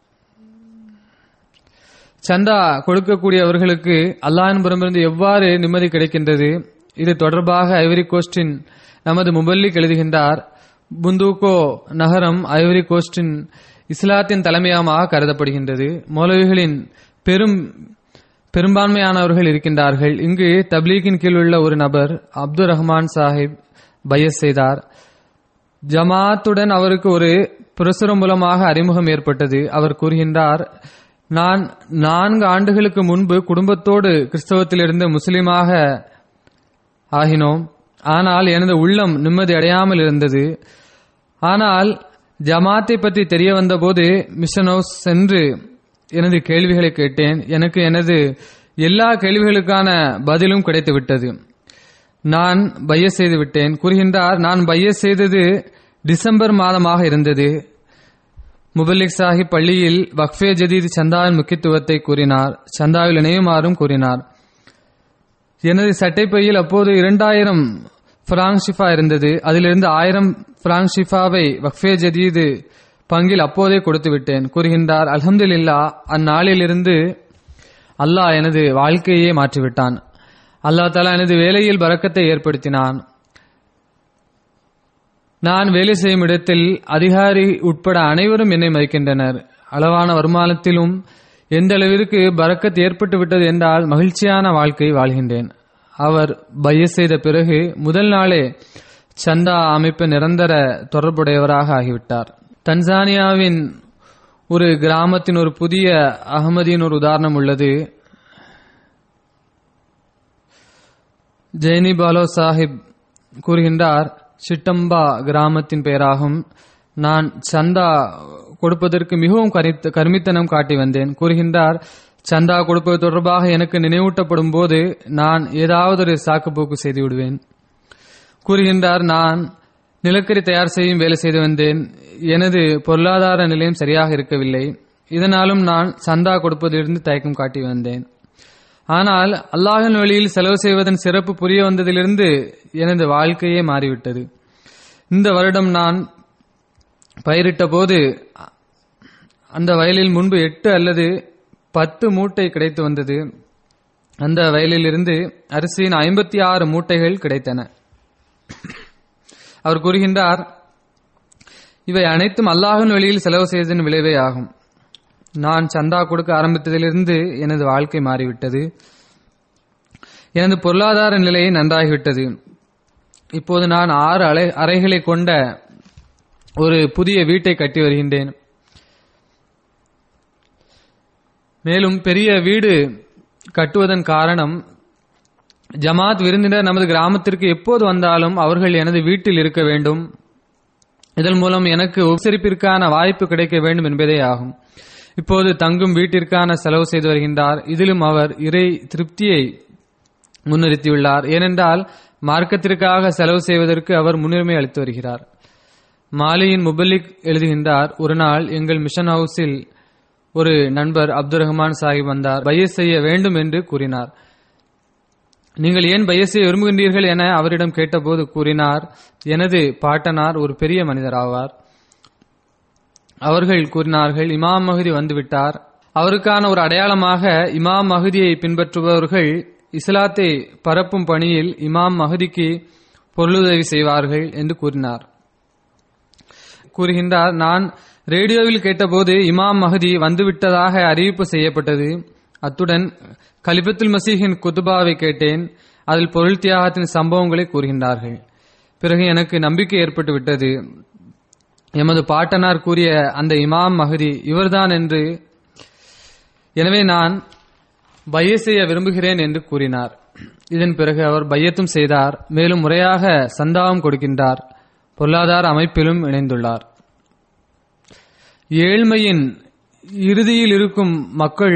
சந்தா கொடுக்கக்கூடியவர்களுக்கு அல்லாஹின் புறமிருந்து எவ்வாறு நிம்மதி கிடைக்கின்றது இது தொடர்பாக ஐவரி கோஸ்டின் நமது முபல்லிக் எழுதுகின்றார் புந்தூக்கோ நகரம் ஐவரி கோஸ்டின் இஸ்லாத்தின் தலைமையகமாக கருதப்படுகின்றது மௌலவிகளின் பெரும் பெரும்பான்மையானவர்கள் இருக்கின்றார்கள் இங்கு தப்லீகின் கீழ் உள்ள ஒரு நபர் அப்துல் ரஹ்மான் சாஹிப் பையஸ் செய்தார் ஜமாத்துடன் அவருக்கு ஒரு பிரசுரம் மூலமாக அறிமுகம் ஏற்பட்டது அவர் கூறுகின்றார் நான் நான்கு ஆண்டுகளுக்கு முன்பு குடும்பத்தோடு கிறிஸ்தவத்திலிருந்து முஸ்லிமாக ஆகினோம் ஆனால் எனது உள்ளம் நிம்மதி அடையாமல் இருந்தது ஆனால் ஜமாத்தை பற்றி தெரிய வந்தபோது மிஷன் ஹவுஸ் சென்று எனது கேள்விகளை கேட்டேன் எனக்கு எனது எல்லா கேள்விகளுக்கான பதிலும் கிடைத்து விட்டது நான் பைய செய்து விட்டேன் கூறுகின்றார் நான் பைய செய்தது டிசம்பர் மாதமாக இருந்தது முபல்லிக் சாஹிப் பள்ளியில் வக்ஃபே ஜதீத் சந்தாவின் முக்கியத்துவத்தை கூறினார் சந்தாவில் இணையுமாறும் கூறினார் எனது சட்டைப்பையில் அப்போது இரண்டாயிரம் பிராங்க் ஷிஃபா இருந்தது அதிலிருந்து ஆயிரம் பிராங்க் ஷிஃபாவை வக்ஃபே ஜதீது பங்கில் அப்போதே கொடுத்து விட்டேன் கூறுகின்றார் அல்ஹம்துலில்லா அந்நாளிலிருந்து அல்லாஹ் எனது வாழ்க்கையே மாற்றிவிட்டான் அல்லாஹ் தலா எனது வேலையில் பறக்கத்தை ஏற்படுத்தினான் நான் வேலை செய்யும் இடத்தில் அதிகாரி உட்பட அனைவரும் என்னை மதிக்கின்றனர் அளவான வருமானத்திலும் எந்த அளவிற்கு பறக்கத் ஏற்பட்டு விட்டது என்றால் மகிழ்ச்சியான வாழ்க்கை வாழ்கின்றேன் அவர் பைய செய்த பிறகு முதல் நாளே சந்தா அமைப்பு நிரந்தர தொடர்புடையவராக ஆகிவிட்டார் தன்சானியாவின் ஒரு கிராமத்தின் ஒரு புதிய அகமதியின் ஒரு உதாரணம் உள்ளது ஜெய்னி பாலோ சாஹிப் கூறுகின்றார் சிட்டம்பா கிராமத்தின் பெயராகும் நான் சந்தா கொடுப்பதற்கு மிகவும் கரித்த- கருமித்தனம் காட்டி வந்தேன் கூறுகின்றார் சந்தா கொடுப்பது தொடர்பாக எனக்கு நினைவூட்டப்படும் போது நான் ஏதாவது ஒரு சாக்குப்போக்கு செய்து விடுவேன் கூறுகின்றார் நான் நிலக்கரி தயார் செய்யும் வேலை செய்து வந்தேன் எனது பொருளாதார நிலையம் சரியாக இருக்கவில்லை இதனாலும் நான் சந்தா கொடுப்பதிலிருந்து தயக்கம் காட்டி வந்தேன் ஆனால் அல்லாஹின் வழியில் செலவு செய்வதன் சிறப்பு புரிய வந்ததிலிருந்து எனது வாழ்க்கையே மாறிவிட்டது இந்த வருடம் நான் பயிரிட்ட போது அந்த வயலில் முன்பு எட்டு அல்லது பத்து மூட்டை கிடைத்து வந்தது அந்த வயலில் இருந்து அரிசியின் ஐம்பத்தி ஆறு மூட்டைகள் கிடைத்தன அவர் கூறுகின்றார் இவை அனைத்தும் அல்லாஹின் வழியில் செலவு செய்ததன் விளைவே ஆகும் நான் சந்தா கொடுக்க ஆரம்பித்ததிலிருந்து எனது வாழ்க்கை மாறிவிட்டது எனது பொருளாதார நிலை நன்றாகிவிட்டது இப்போது நான் ஆறு அறை அறைகளை கொண்ட ஒரு புதிய வீட்டை கட்டி வருகின்றேன் மேலும் பெரிய வீடு கட்டுவதன் காரணம் ஜமாத் விருந்தினர் நமது கிராமத்திற்கு எப்போது வந்தாலும் அவர்கள் எனது வீட்டில் இருக்க வேண்டும் இதன் மூலம் எனக்கு உபசரிப்பிற்கான வாய்ப்பு கிடைக்க வேண்டும் என்பதே ஆகும் இப்போது தங்கும் வீட்டிற்கான செலவு செய்து வருகின்றார் இதிலும் அவர் இறை திருப்தியை முன்னிறுத்தியுள்ளார் ஏனென்றால் மார்க்கத்திற்காக செலவு செய்வதற்கு அவர் முன்னுரிமை அளித்து வருகிறார் மாலியின் முபல்லிக் எழுதுகின்றார் ஒரு நாள் எங்கள் மிஷன் ஹவுஸில் ஒரு நண்பர் அப்துல் ரஹ்மான் சாஹிப் வந்தார் பையஸ் செய்ய வேண்டும் என்று கூறினார் நீங்கள் ஏன் பையஸ் செய்ய விரும்புகின்றீர்கள் என அவரிடம் கேட்டபோது கூறினார் எனது பாட்டனார் ஒரு பெரிய மனிதர் ஆவார் அவர்கள் கூறினார்கள் இமாம் மகுதி வந்துவிட்டார் அவருக்கான ஒரு அடையாளமாக இமாம் மகுதியை பின்பற்றுபவர்கள் இஸ்லாத்தை பரப்பும் பணியில் இமாம் மகுதிக்கு பொருளுதவி செய்வார்கள் என்று கூறினார் கூறுகின்றார் நான் ரேடியோவில் கேட்டபோது இமாம் மஹதி வந்துவிட்டதாக அறிவிப்பு செய்யப்பட்டது அத்துடன் கலிபத்துல் மசீஹின் குதுபாவை கேட்டேன் அதில் பொருள் தியாகத்தின் சம்பவங்களை கூறுகின்றார்கள் பிறகு எனக்கு நம்பிக்கை ஏற்பட்டு விட்டது எமது பாட்டனார் கூறிய அந்த இமாம் மஹதி இவர்தான் என்று எனவே நான் பைய செய்ய விரும்புகிறேன் என்று கூறினார் இதன் பிறகு அவர் பையத்தும் செய்தார் மேலும் முறையாக சந்தாவும் கொடுக்கின்றார் பொருளாதார அமைப்பிலும் இணைந்துள்ளார் ஏழ்மையின் இறுதியில் இருக்கும் மக்கள்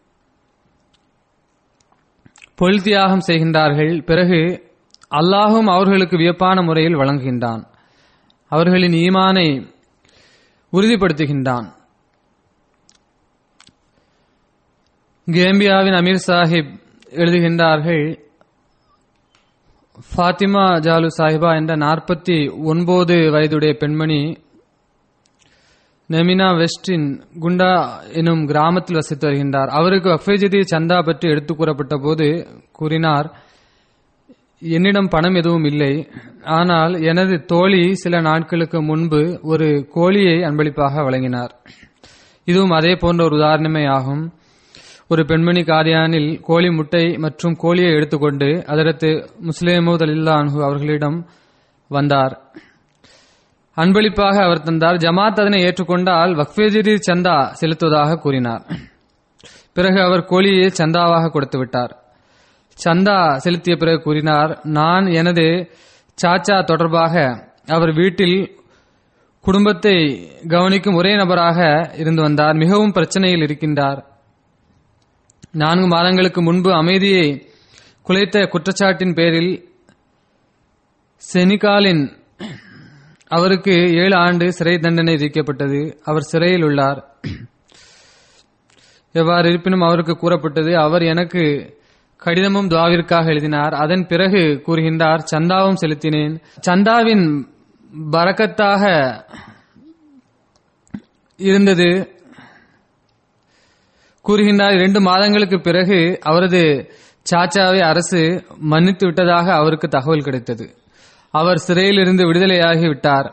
பொருள் தியாகம் செய்கின்றார்கள் பிறகு அல்லாஹும் அவர்களுக்கு வியப்பான முறையில் வழங்குகின்றான் அவர்களின் ஈமானை உறுதிப்படுத்துகின்றான் கேம்பியாவின் அமீர் சாஹிப் எழுதுகின்றார்கள் ஃபாத்திமா ஜாலு சாஹிபா என்ற நாற்பத்தி ஒன்பது வயதுடைய பெண்மணி நெமினா வெஸ்டின் குண்டா எனும் கிராமத்தில் வசித்து வருகின்றார் அவருக்கு வஃபேஜதி சந்தா பற்றி எடுத்துக் கூறப்பட்ட போது கூறினார் என்னிடம் பணம் எதுவும் இல்லை ஆனால் எனது தோழி சில நாட்களுக்கு முன்பு ஒரு கோழியை அன்பளிப்பாக வழங்கினார் இதுவும் அதே போன்ற ஒரு உதாரணமே ஆகும் ஒரு பெண்மணி காதியானில் கோழி முட்டை மற்றும் கோழியை எடுத்துக்கொண்டு அதற்கு முஸ்லிமூத் அலில்லான்ஹு அவர்களிடம் வந்தார் அன்பளிப்பாக அவர் தந்தார் ஜமாத் அதனை ஏற்றுக்கொண்டால் வக்ஃபேஜிரி சந்தா செலுத்துவதாக கூறினார் பிறகு அவர் கோழியை சந்தாவாக கொடுத்து விட்டார் சந்தா செலுத்திய பிறகு கூறினார் நான் எனது சாச்சா தொடர்பாக அவர் வீட்டில் குடும்பத்தை கவனிக்கும் ஒரே நபராக இருந்து வந்தார் மிகவும் பிரச்சனையில் இருக்கின்றார் நான்கு மாதங்களுக்கு முன்பு அமைதியை குலைத்த குற்றச்சாட்டின் பேரில் செனிகாலின் அவருக்கு ஏழு ஆண்டு சிறை தண்டனை விதிக்கப்பட்டது அவர் சிறையில் உள்ளார் எவ்வாறு இருப்பினும் அவருக்கு கூறப்பட்டது அவர் எனக்கு கடிதமும் துவாவிற்காக எழுதினார் அதன் பிறகு கூறுகின்றார் சந்தாவும் செலுத்தினேன் சந்தாவின் பரக்கத்தாக இருந்தது கூறுகின்றார் இரண்டு மாதங்களுக்கு பிறகு அவரது சாச்சாவை அரசு மன்னித்து விட்டதாக அவருக்கு தகவல் கிடைத்தது அவர் சிறையிலிருந்து விடுதலையாகி விட்டார்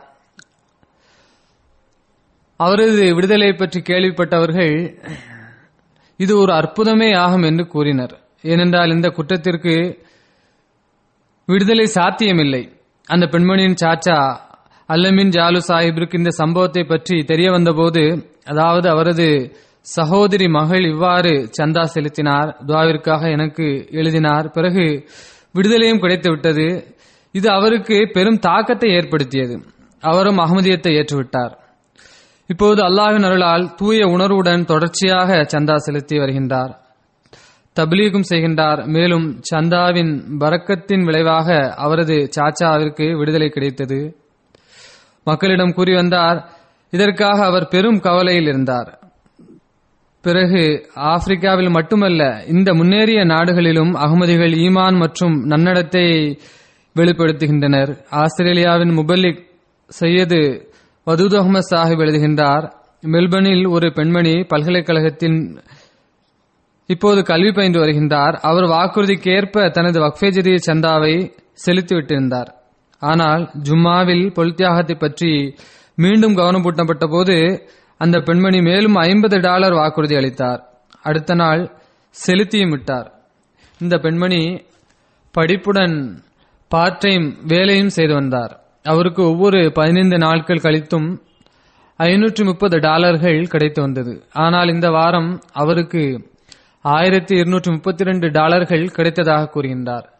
அவரது விடுதலை பற்றி கேள்விப்பட்டவர்கள் இது ஒரு அற்புதமே ஆகும் என்று கூறினர் ஏனென்றால் இந்த குற்றத்திற்கு விடுதலை சாத்தியமில்லை அந்த பெண்மணியின் சாச்சா அல்லமின் ஜாலு சாஹிபிற்கு இந்த சம்பவத்தை பற்றி தெரிய வந்தபோது அதாவது அவரது சகோதரி மகள் இவ்வாறு சந்தா செலுத்தினார் துவாவிற்காக எனக்கு எழுதினார் பிறகு விடுதலையும் கிடைத்து விட்டது இது அவருக்கு பெரும் தாக்கத்தை ஏற்படுத்தியது அவரும் அகமதியத்தை ஏற்றுவிட்டார் இப்போது அல்லாஹின் அருளால் தூய உணர்வுடன் தொடர்ச்சியாக சந்தா செலுத்தி வருகின்றார் தப்லீகும் செய்கின்றார் மேலும் சந்தாவின் பரக்கத்தின் விளைவாக அவரது சாச்சாவிற்கு விடுதலை கிடைத்தது மக்களிடம் கூறி வந்தார் இதற்காக அவர் பெரும் கவலையில் இருந்தார் பிறகு ஆப்பிரிக்காவில் மட்டுமல்ல இந்த முன்னேறிய நாடுகளிலும் அகமதிகள் ஈமான் மற்றும் நன்னடத்தை வெளிப்படுத்துகின்றனர் ஆஸ்திரேலியாவின் முபல்லிக் சையது வதூத் அகமது சாஹிப் எழுதுகின்றார் மெல்பர்னில் ஒரு பெண்மணி பல்கலைக்கழகத்தின் இப்போது கல்வி பயின்று வருகின்றார் அவர் வாக்குறுதிக்கேற்ப தனது வக்ஃபேஜதி சந்தாவை செலுத்திவிட்டிருந்தார் ஆனால் ஜும்மாவில் பொல்தியாகத்தை பற்றி மீண்டும் கவனம் பூட்டப்பட்ட போது அந்த பெண்மணி மேலும் ஐம்பது டாலர் வாக்குறுதி அளித்தார் அடுத்த நாள் செலுத்தியும் விட்டார் இந்த பெண்மணி படிப்புடன் பார்ட் டைம் வேலையும் செய்து வந்தார் அவருக்கு ஒவ்வொரு பதினைந்து நாட்கள் கழித்தும் ஐநூற்றி முப்பது டாலர்கள் கிடைத்து வந்தது ஆனால் இந்த வாரம் அவருக்கு ஆயிரத்தி இருநூற்றி முப்பத்தி ரெண்டு டாலர்கள் கிடைத்ததாக கூறுகின்றார்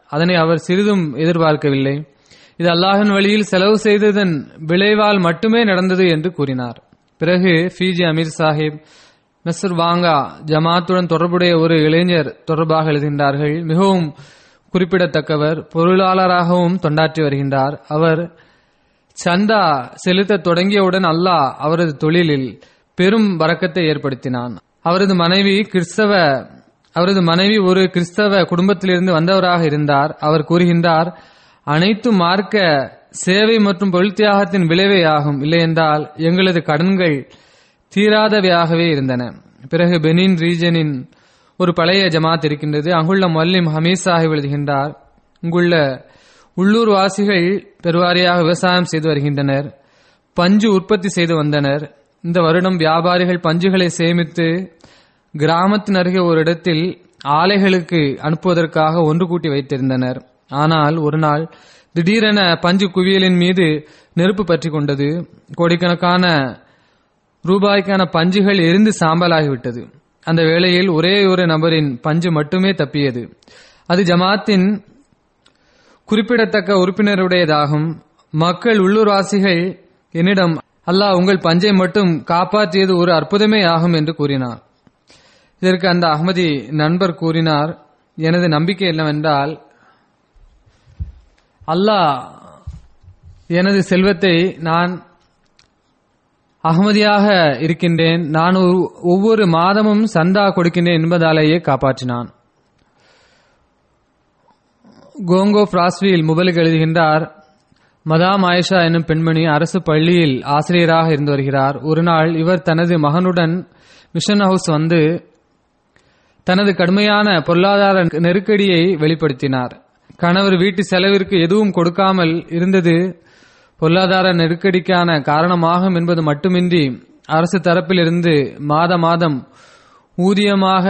அதனை அவர் சிறிதும் எதிர்பார்க்கவில்லை இது அல்லாஹின் வழியில் செலவு செய்ததன் விளைவால் மட்டுமே நடந்தது என்று கூறினார் பிறகு ஃபிஜி அமீர் சாஹிப் மெசர் வாங்கா ஜமாத்துடன் தொடர்புடைய ஒரு இளைஞர் தொடர்பாக எழுதுகின்றார்கள் மிகவும் குறிப்பிடத்தக்கவர் பொருளாளராகவும் தொண்டாற்றி வருகின்றார் அவர் சந்தா செலுத்த தொடங்கியவுடன் அல்லாஹ் அவரது தொழிலில் பெரும் வரக்கத்தை ஏற்படுத்தினான் அவரது மனைவி கிறிஸ்தவ அவரது மனைவி ஒரு கிறிஸ்தவ குடும்பத்திலிருந்து வந்தவராக இருந்தார் அவர் கூறுகின்றார் அனைத்து மார்க்க சேவை மற்றும் பொருள் தியாகத்தின் விளைவே ஆகும் இல்லையென்றால் எங்களது கடன்கள் தீராதவையாகவே இருந்தன பிறகு பெனின் ரீஜனின் ஒரு பழைய ஜமாத் இருக்கின்றது அங்குள்ள மல்லிம் ஹமீஸ் சாஹிப் எழுதுகின்றார் இங்குள்ள உள்ளூர் வாசிகள் பெருவாரியாக விவசாயம் செய்து வருகின்றனர் பஞ்சு உற்பத்தி செய்து வந்தனர் இந்த வருடம் வியாபாரிகள் பஞ்சுகளை சேமித்து கிராமத்தின் அருகே ஒரு இடத்தில் ஆலைகளுக்கு அனுப்புவதற்காக ஒன்று கூட்டி வைத்திருந்தனர் ஆனால் ஒரு நாள் திடீரென பஞ்சு குவியலின் மீது நெருப்பு பற்றி கொண்டது கோடிக்கணக்கான ரூபாய்க்கான பஞ்சுகள் எரிந்து சாம்பலாகிவிட்டது அந்த வேளையில் ஒரே ஒரு நபரின் பஞ்சு மட்டுமே தப்பியது அது ஜமாத்தின் குறிப்பிடத்தக்க உறுப்பினருடையதாகும் மக்கள் உள்ளூர்வாசிகள் என்னிடம் அல்லாஹ் உங்கள் பஞ்சை மட்டும் காப்பாற்றியது ஒரு அற்புதமே ஆகும் என்று கூறினார் இதற்கு அந்த அகமதி நண்பர் கூறினார் எனது நம்பிக்கை என்னவென்றால் அல்லாஹ் எனது செல்வத்தை நான் அகமதியாக இருக்கின்றேன் நான் ஒரு- ஒவ்வொரு மாதமும் சந்தா கொடுக்கின்றேன் என்பதாலேயே காப்பாற்றினான் கோங்கோ பிராஸ்வியில் முதலுக்கு எழுதுகின்றார் மதாம் ஆயிஷா என்னும் பெண்மணி அரசு பள்ளியில் ஆசிரியராக இருந்து வருகிறார் ஒரு நாள் இவர் தனது மகனுடன் மிஷன் ஹவுஸ் வந்து தனது கடுமையான பொருளாதார நெருக்கடியை வெளிப்படுத்தினார் கணவர் வீட்டு செலவிற்கு எதுவும் கொடுக்காமல் இருந்தது பொருளாதார நெருக்கடிக்கான காரணமாகும் என்பது மட்டுமின்றி அரசு தரப்பிலிருந்து மாத மாதம் ஊதியமாக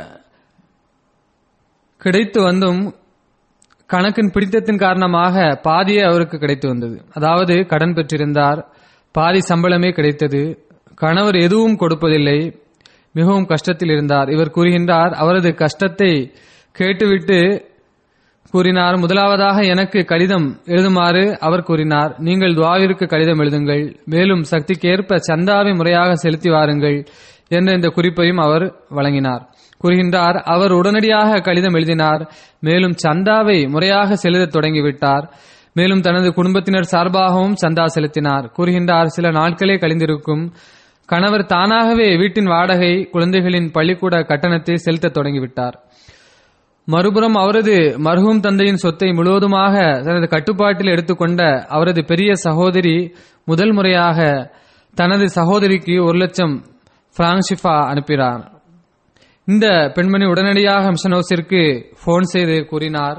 கிடைத்து வந்தும் கணக்கின் பிடித்தத்தின் காரணமாக பாதியே அவருக்கு கிடைத்து வந்தது அதாவது கடன் பெற்றிருந்தார் பாதி சம்பளமே கிடைத்தது கணவர் எதுவும் கொடுப்பதில்லை மிகவும் கஷ்டத்தில் இருந்தார் இவர் கூறுகின்றார் அவரது கஷ்டத்தை கேட்டுவிட்டு கூறினார் முதலாவதாக எனக்கு கடிதம் எழுதுமாறு அவர் கூறினார் நீங்கள் துவாவிற்கு கடிதம் எழுதுங்கள் மேலும் சக்திக்கேற்ப சந்தாவை முறையாக செலுத்தி வாருங்கள் என்ற இந்த குறிப்பையும் அவர் வழங்கினார் கூறுகின்றார் அவர் உடனடியாக கடிதம் எழுதினார் மேலும் சந்தாவை முறையாக செலுத்தத் தொடங்கிவிட்டார் மேலும் தனது குடும்பத்தினர் சார்பாகவும் சந்தா செலுத்தினார் கூறுகின்றார் சில நாட்களே கழிந்திருக்கும் கணவர் தானாகவே வீட்டின் வாடகை குழந்தைகளின் பள்ளிக்கூட கட்டணத்தை செலுத்தத் தொடங்கிவிட்டார் மறுபுறம் அவரது மர்ஹூம் தந்தையின் சொத்தை முழுவதுமாக தனது கட்டுப்பாட்டில் எடுத்துக்கொண்ட அவரது பெரிய சகோதரி முதல் முறையாக தனது சகோதரிக்கு ஒரு லட்சம் பிராங்ஷிஃபா அனுப்பினார் இந்த பெண்மணி உடனடியாக மிஷன் ஹவுஸிற்கு போன் செய்து கூறினார்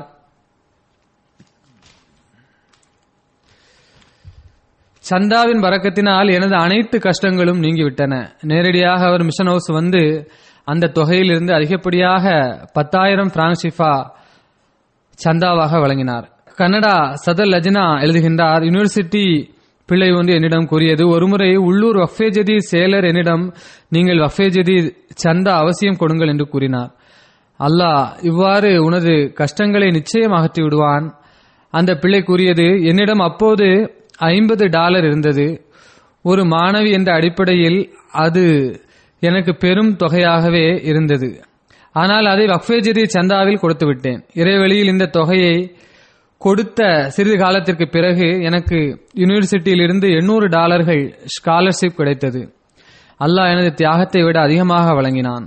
சந்தாவின் வரக்கத்தினால் எனது அனைத்து கஷ்டங்களும் நீங்கிவிட்டன நேரடியாக அவர் மிஷன் ஹவுஸ் வந்து அந்த தொகையிலிருந்து அதிகப்படியாக பத்தாயிரம் பிராங்ஷிஃபா சந்தாவாக வழங்கினார் கனடா சதர் லஜ்னா எழுதுகின்றார் யூனிவர்சிட்டி பிள்ளை ஒன்று என்னிடம் கூறியது ஒருமுறை உள்ளூர் வஃபே ஜதீத் செயலர் என்னிடம் நீங்கள் வஃபே ஜதீத் சந்தா அவசியம் கொடுங்கள் என்று கூறினார் அல்லாஹ் இவ்வாறு உனது கஷ்டங்களை நிச்சயம் அகற்றி விடுவான் அந்த பிள்ளை கூறியது என்னிடம் அப்போது ஐம்பது டாலர் இருந்தது ஒரு மாணவி என்ற அடிப்படையில் அது எனக்கு பெரும் தொகையாகவே இருந்தது ஆனால் அதை வக்ஃபேஜரி சந்தாவில் கொடுத்து விட்டேன் இறைவெளியில் இந்த தொகையை கொடுத்த சிறிது காலத்திற்கு பிறகு எனக்கு யூனிவர்சிட்டியில் இருந்து எண்ணூறு டாலர்கள் ஸ்காலர்ஷிப் கிடைத்தது அல்லாஹ் எனது தியாகத்தை விட அதிகமாக வழங்கினான்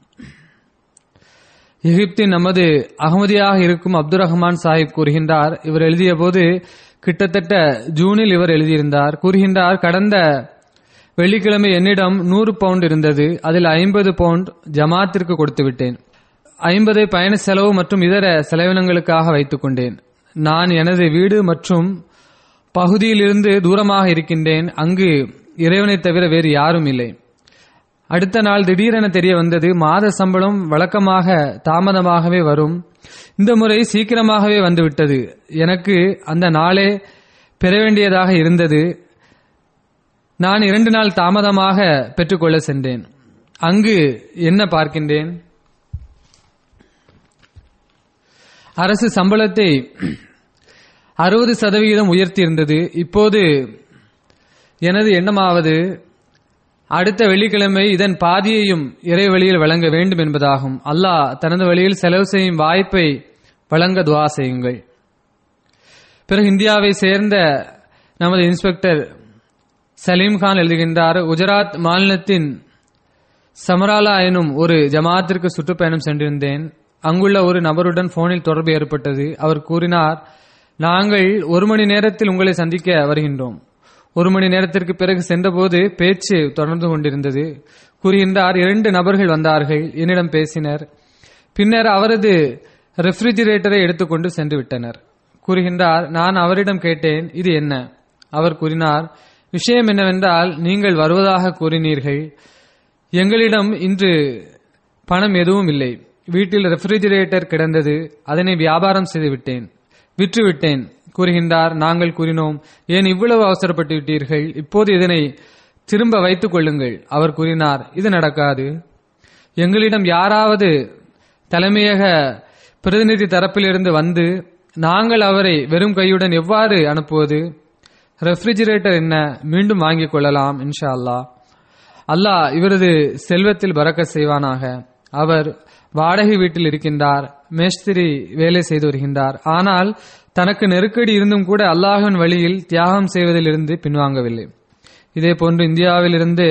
எகிப்தின் நமது அகமதியாக இருக்கும் அப்துல் ரஹ்மான் சாஹிப் கூறுகின்றார் இவர் எழுதிய போது கிட்டத்தட்ட ஜூனில் இவர் எழுதியிருந்தார் கூறுகின்றார் கடந்த வெள்ளிக்கிழமை என்னிடம் நூறு பவுண்ட் இருந்தது அதில் ஐம்பது பவுண்ட் ஜமாத்திற்கு கொடுத்து விட்டேன் ஐம்பதை பயண செலவு மற்றும் இதர செலவினங்களுக்காக வைத்துக் கொண்டேன் நான் எனது வீடு மற்றும் பகுதியிலிருந்து தூரமாக இருக்கின்றேன் அங்கு இறைவனை தவிர வேறு யாரும் இல்லை அடுத்த நாள் திடீரென தெரிய வந்தது மாத சம்பளம் வழக்கமாக தாமதமாகவே வரும் இந்த முறை சீக்கிரமாகவே வந்துவிட்டது எனக்கு அந்த நாளே பெற வேண்டியதாக இருந்தது நான் இரண்டு நாள் தாமதமாக பெற்றுக்கொள்ள சென்றேன் அங்கு என்ன பார்க்கின்றேன் அரசு சம்பளத்தை அறுபது சதவிகிதம் உயர்த்தியிருந்தது இப்போது எனது எண்ணமாவது அடுத்த வெள்ளிக்கிழமை இதன் பாதியையும் இறை வழியில் வழங்க வேண்டும் என்பதாகும் அல்லாஹ் தனது வழியில் செலவு செய்யும் வாய்ப்பை வழங்க துவா செய்யுங்கள் பிறகு இந்தியாவை சேர்ந்த நமது இன்ஸ்பெக்டர் சலீம் கான் எழுதுகின்றார் குஜராத் மாநிலத்தின் சமராலா எனும் ஒரு ஜமாத்திற்கு சுற்றுப்பயணம் சென்றிருந்தேன் அங்குள்ள ஒரு நபருடன் போனில் தொடர்பு ஏற்பட்டது அவர் கூறினார் நாங்கள் ஒரு மணி நேரத்தில் உங்களை சந்திக்க வருகின்றோம் ஒரு மணி நேரத்திற்கு பிறகு சென்றபோது பேச்சு தொடர்ந்து கொண்டிருந்தது கூறுகின்றார் இரண்டு நபர்கள் வந்தார்கள் என்னிடம் பேசினர் பின்னர் அவரது ரெஃப்ரிஜிரேட்டரை எடுத்துக்கொண்டு சென்று விட்டனர் கூறுகின்றார் நான் அவரிடம் கேட்டேன் இது என்ன அவர் கூறினார் விஷயம் என்னவென்றால் நீங்கள் வருவதாக கூறினீர்கள் எங்களிடம் இன்று பணம் எதுவும் இல்லை வீட்டில் ரெஃப்ரிஜிரேட்டர் கிடந்தது அதனை வியாபாரம் செய்து விட்டேன் விற்றுவிட்டேன் கூறுகின்றார் நாங்கள் கூறினோம் ஏன் இவ்வளவு அவசரப்பட்டு விட்டீர்கள் இப்போது இதனை திரும்ப வைத்துக் கொள்ளுங்கள் அவர் கூறினார் இது நடக்காது எங்களிடம் யாராவது தலைமையக பிரதிநிதி தரப்பிலிருந்து வந்து நாங்கள் அவரை வெறும் கையுடன் எவ்வாறு அனுப்புவது ரெஃப்ரிஜிரேட்டர் என்ன மீண்டும் வாங்கிக் கொள்ளலாம் இன்ஷா அல்லாஹ் அல்லாஹ் இவரது செல்வத்தில் பறக்க செய்வானாக அவர் வாடகை வீட்டில் இருக்கின்றார் மேஸ்திரி வேலை செய்து வருகின்றார் ஆனால் தனக்கு நெருக்கடி இருந்தும் கூட அல்லாஹின் வழியில் தியாகம் செய்வதிலிருந்து பின்வாங்கவில்லை இதே போன்று இந்தியாவிலிருந்து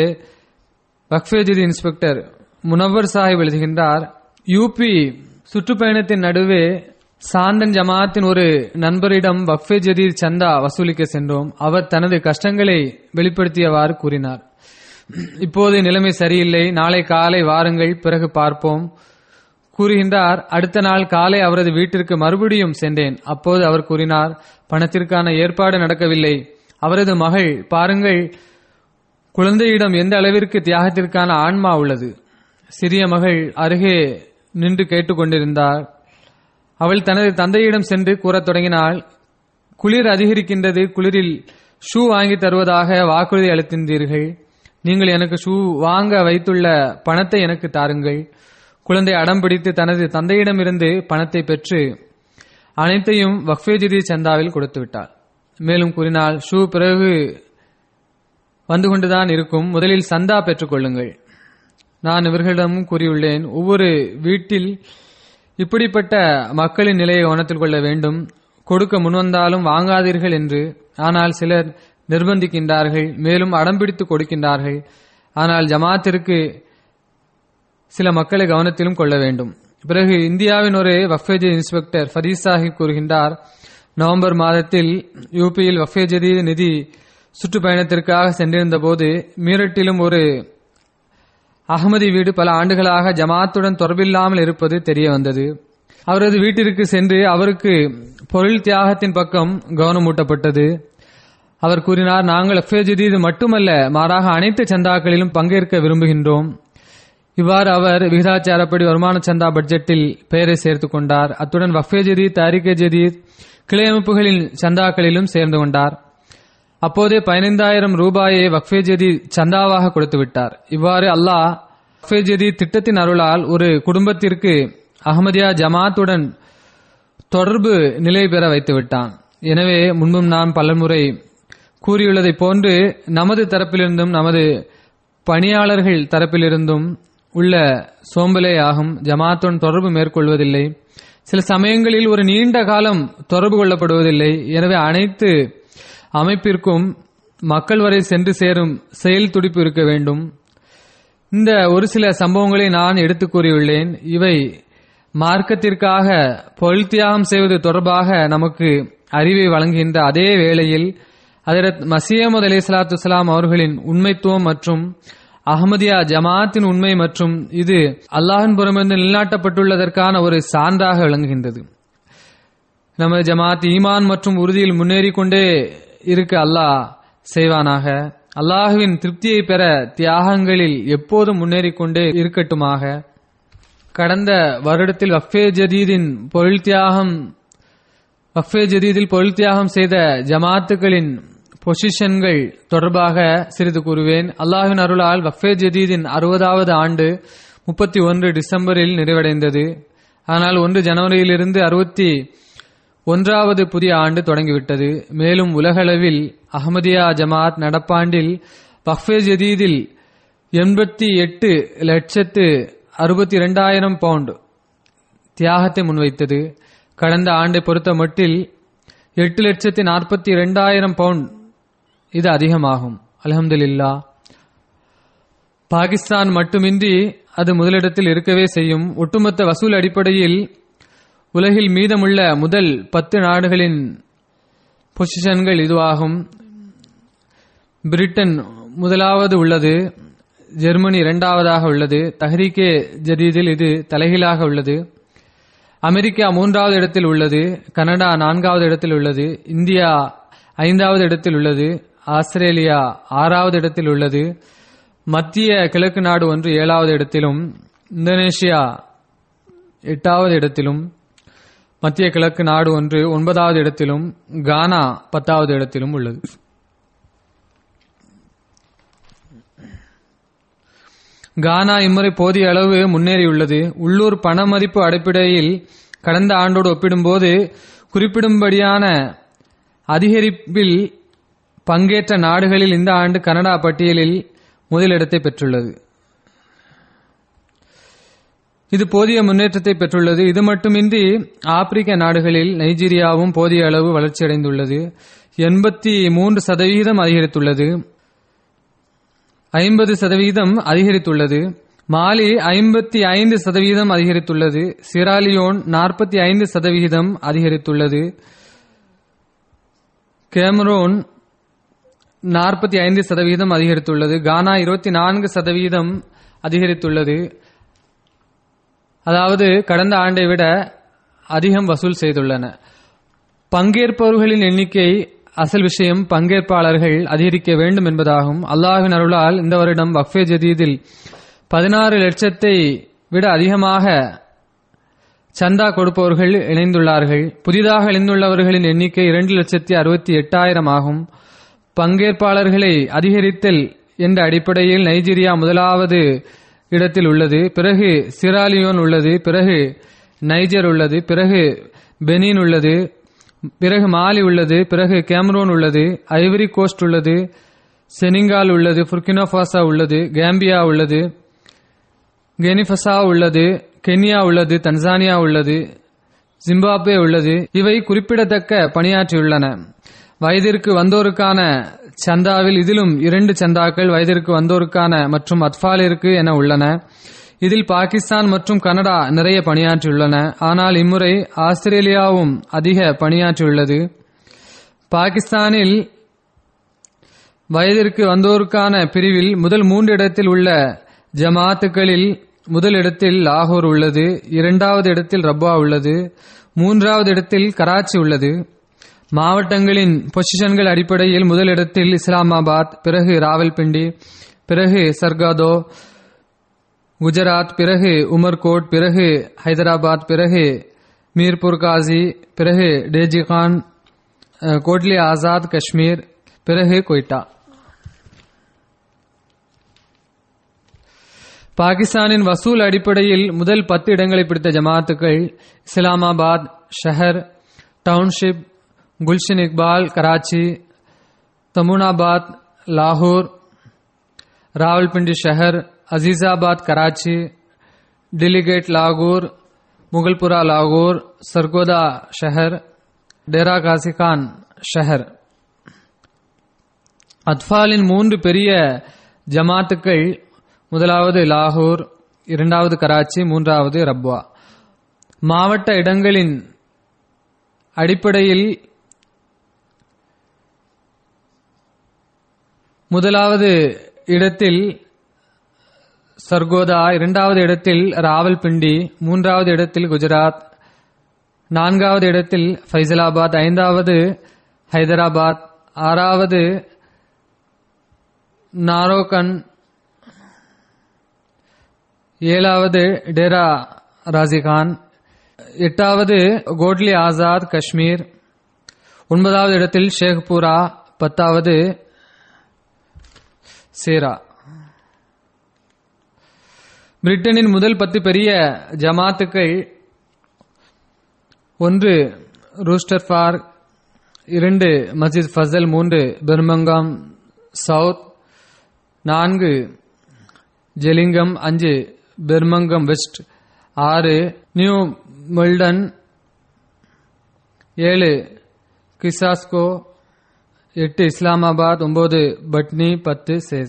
வக்ஃபேஜிதி இன்ஸ்பெக்டர் முனவர் சாஹிப் எழுதுகின்றார் யூபி சுற்றுப்பயணத்தின் நடுவே சாந்தன் ஜமாத்தின் ஒரு நண்பரிடம் வக்ஃபே ஜதீர் சந்தா வசூலிக்க சென்றோம் அவர் தனது கஷ்டங்களை வெளிப்படுத்தியவாறு கூறினார் இப்போது நிலைமை சரியில்லை நாளை காலை வாருங்கள் பிறகு பார்ப்போம் கூறுகின்றார் அடுத்த நாள் காலை அவரது வீட்டிற்கு மறுபடியும் சென்றேன் அப்போது அவர் கூறினார் பணத்திற்கான ஏற்பாடு நடக்கவில்லை அவரது மகள் பாருங்கள் குழந்தையிடம் எந்த அளவிற்கு தியாகத்திற்கான ஆன்மா உள்ளது சிறிய மகள் அருகே நின்று கேட்டுக்கொண்டிருந்தார் அவள் தனது தந்தையிடம் சென்று கூறத் தொடங்கினாள் குளிர் அதிகரிக்கின்றது குளிரில் ஷூ வாங்கி தருவதாக வாக்குறுதி அளித்திருந்தீர்கள் நீங்கள் எனக்கு ஷூ வாங்க வைத்துள்ள பணத்தை எனக்கு தாருங்கள் குழந்தை அடம்பிடித்து தனது தந்தையிடமிருந்து பணத்தை பெற்று அனைத்தையும் வக்ஃபேஜிதி சந்தாவில் கொடுத்து விட்டாள் மேலும் கூறினாள் ஷூ பிறகு வந்து கொண்டுதான் இருக்கும் முதலில் சந்தா பெற்றுக் கொள்ளுங்கள் நான் இவர்களிடமும் கூறியுள்ளேன் ஒவ்வொரு வீட்டில் இப்படிப்பட்ட மக்களின் நிலையை கவனத்தில் கொள்ள வேண்டும் கொடுக்க முன்வந்தாலும் வாங்காதீர்கள் என்று ஆனால் சிலர் நிர்பந்திக்கின்றார்கள் மேலும் அடம்பிடித்து கொடுக்கின்றார்கள் ஆனால் ஜமாத்திற்கு சில மக்களை கவனத்திலும் கொள்ள வேண்டும் பிறகு இந்தியாவின் ஒரு வஃபேஜி இன்ஸ்பெக்டர் ஃபரீஸ் சாஹிப் கூறுகின்றார் நவம்பர் மாதத்தில் யூபியில் வஃபேஜதி நிதி சுற்றுப்பயணத்திற்காக சென்றிருந்த போது மீரட்டிலும் ஒரு அகமதி வீடு பல ஆண்டுகளாக ஜமாத்துடன் தொடர்பில்லாமல் இருப்பது தெரிய வந்தது அவரது வீட்டிற்கு சென்று அவருக்கு பொருள் தியாகத்தின் பக்கம் கவனமூட்டப்பட்டது அவர் கூறினார் நாங்கள் எஃப்ஏஜிது மட்டுமல்ல மாறாக அனைத்து சந்தாக்களிலும் பங்கேற்க விரும்புகின்றோம் இவ்வாறு அவர் விகிதாச்சாரப்படி வருமான சந்தா பட்ஜெட்டில் பெயரை சேர்த்துக் கொண்டார் அத்துடன் வஃபே ஜதீத் தாரிகே ஜதீத் கிளை அமைப்புகளின் சந்தாக்களிலும் சேர்ந்து கொண்டார் அப்போதே பதினைந்தாயிரம் ரூபாயை வக்ஃபே ஜதீத் சந்தாவாக கொடுத்து விட்டார் இவ்வாறு அல்லாஹ் வக்ஃபே ஜதீத் திட்டத்தின் அருளால் ஒரு குடும்பத்திற்கு அகமதியா ஜமாத்துடன் தொடர்பு நிலை பெற வைத்து விட்டான் எனவே முன்பும் நான் பலமுறை கூறியுள்ளதைப் போன்று நமது தரப்பிலிருந்தும் நமது பணியாளர்கள் தரப்பிலிருந்தும் உள்ள சோம்பலே ஆகும் ஜமாத்துடன் தொடர்பு மேற்கொள்வதில்லை சில சமயங்களில் ஒரு நீண்ட காலம் தொடர்பு கொள்ளப்படுவதில்லை எனவே அனைத்து அமைப்பிற்கும் மக்கள் வரை சென்று சேரும் செயல் துடிப்பு இருக்க வேண்டும் இந்த ஒரு சில சம்பவங்களை நான் எடுத்துக் கூறியுள்ளேன் இவை மார்க்கத்திற்காக பொருள் தியாகம் செய்வது தொடர்பாக நமக்கு அறிவை வழங்குகின்ற அதே வேளையில் அதரத் மசீமது அலி சலாத்து வலாம் அவர்களின் உண்மைத்துவம் மற்றும் அகமதியா ஜமாத்தின் உண்மை மற்றும் இது அல்லாஹின் புறமிருந்து நிலைநாட்டப்பட்டுள்ளதற்கான ஒரு சான்றாக விளங்குகின்றது நமது ஜமாத் ஈமான் மற்றும் உறுதியில் முன்னேறி கொண்டே இருக்க அல்லாஹ் செய்வானாக அல்லாஹுவின் திருப்தியை பெற தியாகங்களில் எப்போதும் முன்னேறி கொண்டே இருக்கட்டுமாக கடந்த வருடத்தில் வக்ஃபே ஜதீதின் பொருள் தியாகம் வக்ஃபே ஜதீதில் பொருள் தியாகம் செய்த ஜமாத்துகளின் பொசிஷன்கள் தொடர்பாக சிறிது கூறுவேன் அல்லாஹின் அருளால் வக்ஃபே ஜதீதின் அறுபதாவது ஆண்டு முப்பத்தி ஒன்று டிசம்பரில் நிறைவடைந்தது ஆனால் ஒன்று ஜனவரியிலிருந்து அறுபத்தி ஒன்றாவது புதிய ஆண்டு தொடங்கிவிட்டது மேலும் உலகளவில் அஹமதியா ஜமாத் நடப்பாண்டில் வக்ஃபே ஜதீதில் எண்பத்தி எட்டு லட்சத்து அறுபத்தி இரண்டாயிரம் பவுண்ட் தியாகத்தை முன்வைத்தது கடந்த ஆண்டை பொறுத்த மட்டில் எட்டு லட்சத்தி நாற்பத்தி இரண்டாயிரம் பவுண்ட் இது அதிகமாகும் அலமதுல்லா பாகிஸ்தான் மட்டுமின்றி அது முதலிடத்தில் இருக்கவே செய்யும் ஒட்டுமொத்த வசூல் அடிப்படையில் உலகில் மீதமுள்ள முதல் பத்து நாடுகளின் பொசிஷன்கள் இதுவாகும் பிரிட்டன் முதலாவது உள்ளது ஜெர்மனி இரண்டாவதாக உள்ளது தஹ்ரீகே ஜதீதில் இது தலைகீழாக உள்ளது அமெரிக்கா மூன்றாவது இடத்தில் உள்ளது கனடா நான்காவது இடத்தில் உள்ளது இந்தியா ஐந்தாவது இடத்தில் உள்ளது ஆஸ்திரேலியா ஆறாவது இடத்தில் உள்ளது மத்திய கிழக்கு நாடு ஒன்று ஏழாவது இடத்திலும் இந்தோனேஷியா எட்டாவது இடத்திலும் மத்திய கிழக்கு நாடு ஒன்று ஒன்பதாவது இடத்திலும் கானா பத்தாவது இடத்திலும் உள்ளது கானா இம்முறை போதிய அளவு முன்னேறியுள்ளது உள்ளூர் பண மதிப்பு அடிப்படையில் கடந்த ஆண்டோடு ஒப்பிடும்போது குறிப்பிடும்படியான அதிகரிப்பில் பங்கேற்ற நாடுகளில் இந்த ஆண்டு கனடா பட்டியலில் முதலிடத்தை பெற்றுள்ளது இது போதிய முன்னேற்றத்தை பெற்றுள்ளது இது மட்டுமின்றி ஆப்பிரிக்க நாடுகளில் நைஜீரியாவும் போதிய அளவு வளர்ச்சியடைந்துள்ளது எண்பத்தி மூன்று சதவீதம் அதிகரித்துள்ளது ஐம்பது சதவீதம் அதிகரித்துள்ளது மாலி ஐம்பத்தி ஐந்து சதவீதம் அதிகரித்துள்ளது சிராலியோன் நாற்பத்தி ஐந்து சதவிகிதம் அதிகரித்துள்ளது கேமரோன் நாற்பத்தி ஐந்து சதவீதம் அதிகரித்துள்ளது கானா இருபத்தி நான்கு சதவீதம் அதிகரித்துள்ளது அதாவது கடந்த ஆண்டை விட அதிகம் வசூல் செய்துள்ளன பங்கேற்பவர்களின் எண்ணிக்கை அசல் விஷயம் பங்கேற்பாளர்கள் அதிகரிக்க வேண்டும் என்பதாகும் அல்லாஹின் அருளால் இந்த வருடம் வக்ஃபே ஜதீதில் பதினாறு லட்சத்தை விட அதிகமாக சந்தா கொடுப்பவர்கள் இணைந்துள்ளார்கள் புதிதாக இணைந்துள்ளவர்களின் எண்ணிக்கை இரண்டு லட்சத்தி அறுபத்தி எட்டாயிரம் ஆகும் பங்கேற்பாளர்களை அதிகரித்தல் என்ற அடிப்படையில் நைஜீரியா முதலாவது இடத்தில் உள்ளது பிறகு சிராலியோன் உள்ளது பிறகு நைஜர் உள்ளது பிறகு பெனின் உள்ளது பிறகு மாலி உள்ளது பிறகு கேமரோன் உள்ளது ஐவரி கோஸ்ட் உள்ளது செனிங்கால் உள்ளது புர்கினோபாசா உள்ளது கேம்பியா உள்ளது கெனிஃபசா உள்ளது கென்யா உள்ளது தன்சானியா உள்ளது ஜிம்பாப்வே உள்ளது இவை குறிப்பிடத்தக்க பணியாற்றியுள்ளன வயதிற்கு வந்தோருக்கான சந்தாவில் இதிலும் இரண்டு சந்தாக்கள் வயதிற்கு வந்தோருக்கான மற்றும் அத்பாலிற்கு என உள்ளன இதில் பாகிஸ்தான் மற்றும் கனடா நிறைய பணியாற்றியுள்ளன ஆனால் இம்முறை ஆஸ்திரேலியாவும் அதிக பணியாற்றியுள்ளது பாகிஸ்தானில் வயதிற்கு வந்தோருக்கான பிரிவில் முதல் மூன்று இடத்தில் உள்ள ஜமாத்துகளில் முதல் இடத்தில் லாகூர் உள்ளது இரண்டாவது இடத்தில் ரப்பா உள்ளது மூன்றாவது இடத்தில் கராச்சி உள்ளது மாவட்டங்களின் பொசிஷன்கள் அடிப்படையில் முதல் இடத்தில் இஸ்லாமாபாத் பிறகு ராவல்பிண்டி பிறகு சர்காதோ குஜராத் பிறகு உமர்கோட் பிறகு ஹைதராபாத் பிறகு மீர்பூர் காசி பிறகு டேஜிகான் அஹ், கோட்லி ஆசாத் காஷ்மீர் பிறகு கொய்டா பாகிஸ்தானின் வசூல் அடிப்படையில் முதல் பத்து இடங்களை பிடித்த ஜமாத்துக்கள் இஸ்லாமாபாத் ஷஹர் டவுன்ஷிப் குல்ஷன் இக்பால் கராச்சி தமுனாபாத் லாகூர் ராவல்பிண்டி ஷஹர் அசீசாபாத் கராச்சி டெலிகேட் லாகூர் முகல்புரா லாகூர் சர்கோதா ஷஹர் டேரா காசிகான் ஷஹர் அத்ஃபாலின் மூன்று பெரிய ஜமாத்துக்கள் முதலாவது லாகூர் இரண்டாவது கராச்சி மூன்றாவது ரப்வா மாவட்ட இடங்களின் அடிப்படையில் முதலாவது இடத்தில் சர்கோதா இரண்டாவது இடத்தில் ராவல்பிண்டி மூன்றாவது இடத்தில் குஜராத் நான்காவது இடத்தில் ஃபைசலாபாத் ஐந்தாவது ஹைதராபாத் ஆறாவது நாரோகன் ஏழாவது டேரா ராசிகான் எட்டாவது கோட்லி ஆசாத் காஷ்மீர் ஒன்பதாவது இடத்தில் ஷேக்பூரா பத்தாவது சேரா பிரிட்டனின் முதல் பத்து பெரிய ஜமாத்துக்கள் ஒன்று ரூஸ்டர் ஃபார் இரண்டு மஸ்ஜித் ஃபசல் மூன்று பெர்மங்காம் சவுத் நான்கு ஜெலிங்கம் அஞ்சு பெர்மங்கம் வெஸ்ட் ஆறு நியூ மெல்டன் ஏழு கிசாஸ்கோ எட்டு இஸ்லாமாபாத் ஒன்பது பட்னி பத்து சேஸ்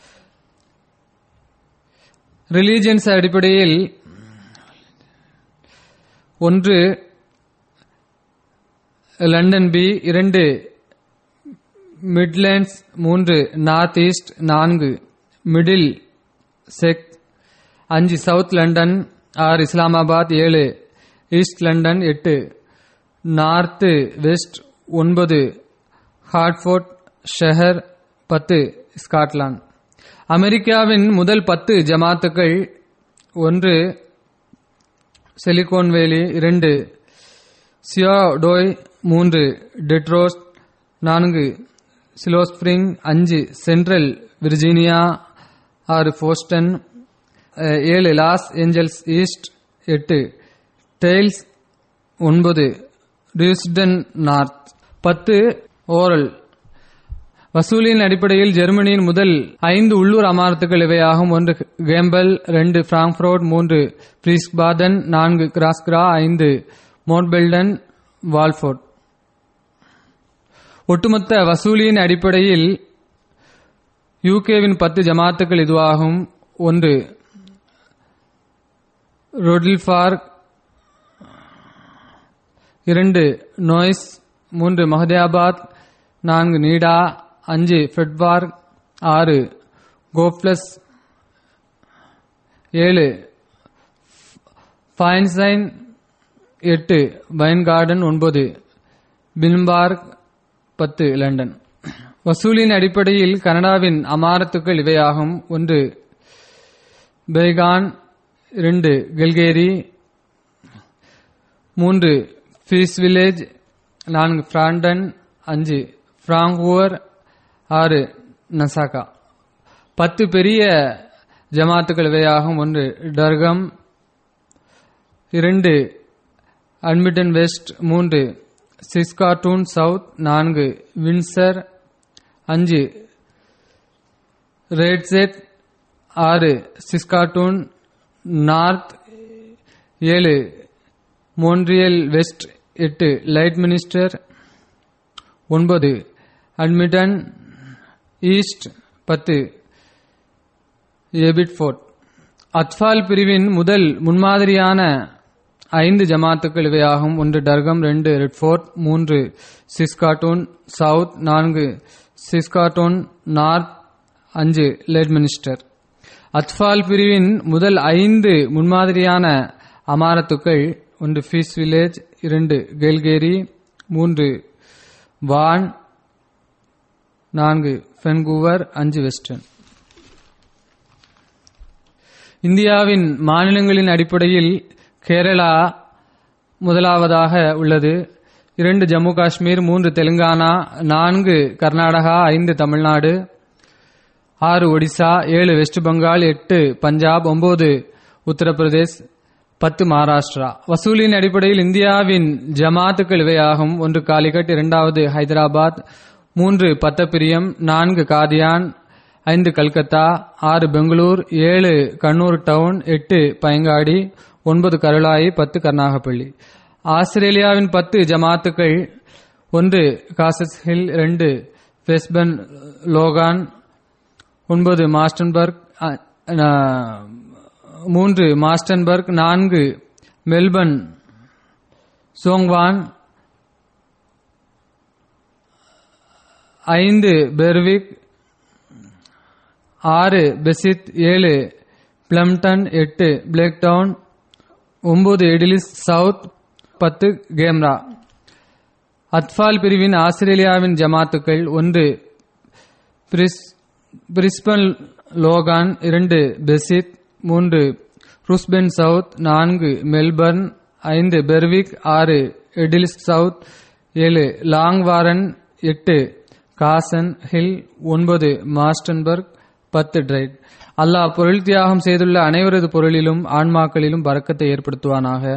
ரிலீஜியன்ஸ் அடிப்படையில் ஒன்று லண்டன் பி இரண்டு மிட்லேண்ட்ஸ் மூன்று நார்த் ஈஸ்ட் நான்கு மிடில் செக் அஞ்சு சவுத் லண்டன் ஆறு இஸ்லாமாபாத் ஏழு ஈஸ்ட் லண்டன் எட்டு நார்த்து வெஸ்ட் ஒன்பது ஹார்ட்ஃபோர்ட் ஷெஹர் பத்து ஸ்காட்லாந்து அமெரிக்காவின் முதல் பத்து ஜமாத்துக்கள் ஒன்று சிலிகோன் வேலி இரண்டு சியாடோய் மூன்று டெட்ரோஸ் நான்கு சிலோஸ்பிரிங் அஞ்சு சென்ட்ரல் விர்ஜீனியா ஆறு போஸ்டன் அஹ், ஏழு லாஸ் ஏஞ்சல்ஸ் ஈஸ்ட் எட்டு டெய்ல்ஸ் ஒன்பது டியூஸ்டன் நார்த் பத்து ஓரல் வசூலின் அடிப்படையில் ஜெர்மனியின் முதல் ஐந்து உள்ளூர் அமாரத்துகள் இவையாகும் ஒன்று கேம்பல் ரெண்டு பிராங்க்ஃபோர்ட் மூன்று பிரீஸ்பாதன் நான்கு கிராஸ்கிரா ஐந்து மோட்பெல்டன் வால்ஃபோர்ட் ஒட்டுமொத்த வசூலியின் அடிப்படையில் யூகேவின் பத்து ஜமாத்துக்கள் இதுவாகும் ஒன்று ரொடில்ஃபார்க் இரண்டு நோய்ஸ் மூன்று மஹதியாபாத் நான்கு நீடா அஞ்சு ஃபெட்வார்க் ஆறு கோப்ளஸ் ஏழு ஃபைன்சைன் எட்டு வைன் கார்டன் ஒன்பது பின்பார்க் பத்து லண்டன் வசூலின் அடிப்படையில் கனடாவின் அமாரத்துக்கள் இவையாகும் ஒன்று பெய்கான் இரண்டு கெல்கேரி மூன்று ஃபீஸ் வில்லேஜ் நான்கு பிராண்டன் அஞ்சு பிராங்கூவர் ஆறு நசாகா பத்து பெரிய ஜமாத்துக்கள் இவையாகும் ஒன்று டர்கம் இரண்டு அட்மிட்டன் வெஸ்ட் மூன்று சிஸ்காட்டூன் சவுத் நான்கு வின்சர் அஞ்சு ரேட்ஸெட் ஆறு சிஸ்காட்டூன் நார்த் ஏழு மோன்ட்ரியல் வெஸ்ட் எட்டு லைட் மினிஸ்டர் ஒன்பது அட்மிட்டன் ஈஸ்ட் பத்து எபிட் ஃபோர்ட் அத்ஃபால் பிரிவின் முதல் முன்மாதிரியான ஐந்து ஜமாத்துக்கள் இவையாகும் ஒன்று டர்கம் ரெண்டு ரெட்ஃபோர்ட் மூன்று சிஸ்காட்டூன் சவுத் நான்கு சிஸ்காட்டூன் நார்த் அஞ்சு லைட் மினிஸ்டர் அத்ஃபால் பிரிவின் முதல் ஐந்து முன்மாதிரியான அமாரத்துக்கள் ஒன்று ஃபீஸ் வில்லேஜ் இரண்டு கெல்கேரி மூன்று வான் நான்கு ஃபென்கூவர் அஞ்சு வெஸ்டர்ன் இந்தியாவின் மாநிலங்களின் அடிப்படையில் கேரளா முதலாவதாக உள்ளது இரண்டு ஜம்மு காஷ்மீர் மூன்று தெலுங்கானா நான்கு கர்நாடகா ஐந்து தமிழ்நாடு ஆறு ஒடிசா ஏழு வெஸ்ட் பெங்கால் எட்டு பஞ்சாப் ஒன்பது உத்தரப்பிரதேஷ் பத்து மகாராஷ்டிரா வசூலின் அடிப்படையில் இந்தியாவின் ஜமாத்துக்கள் இவையாகும் ஒன்று காலிகட் இரண்டாவது ஹைதராபாத் மூன்று பத்தப்பிரியம் நான்கு காதியான் ஐந்து கல்கத்தா ஆறு பெங்களூர் ஏழு கண்ணூர் டவுன் எட்டு பயங்காடி ஒன்பது கருளாயி பத்து கர்நாகப்பள்ளி ஆஸ்திரேலியாவின் பத்து ஜமாத்துக்கள் ஒன்று காசஸ் ஹில் இரண்டு வெஸ்பன் லோகான் ஒன்பது மாஸ்டன்பர்க் அ- அ- மூன்று மாஸ்டன்பர்க் நான்கு மெல்பர்ன் சோங்வான் ஐந்து பெர்விக் ஆறு பெசித் ஏழு பிளம்டன் எட்டு பிளேக் டவுன் ஒன்பது எடிலிஸ் சவுத் பத்து கேம்ரா அத்ஃபால் பிரிவின் ஆஸ்திரேலியாவின் ஜமாத்துக்கள் ஒன்று பிரிஸ் பிரிஸ்பன் லோகான் இரண்டு பெசித் மூன்று ருஸ்பென் சவுத் நான்கு மெல்பர்ன் ஐந்து பெர்விக் ஆறு எடிலிஸ் சவுத் ஏழு லாங்வாரன் எட்டு காசன் ஹில் ஒன்பது மாஸ்டன்பர்க் பத்து டிரைட் அல்லாஹ் பொருள் தியாகம் செய்துள்ள அனைவரது பொருளிலும் ஆன்மாக்களிலும் பறக்கத்தை ஏற்படுத்துவானாக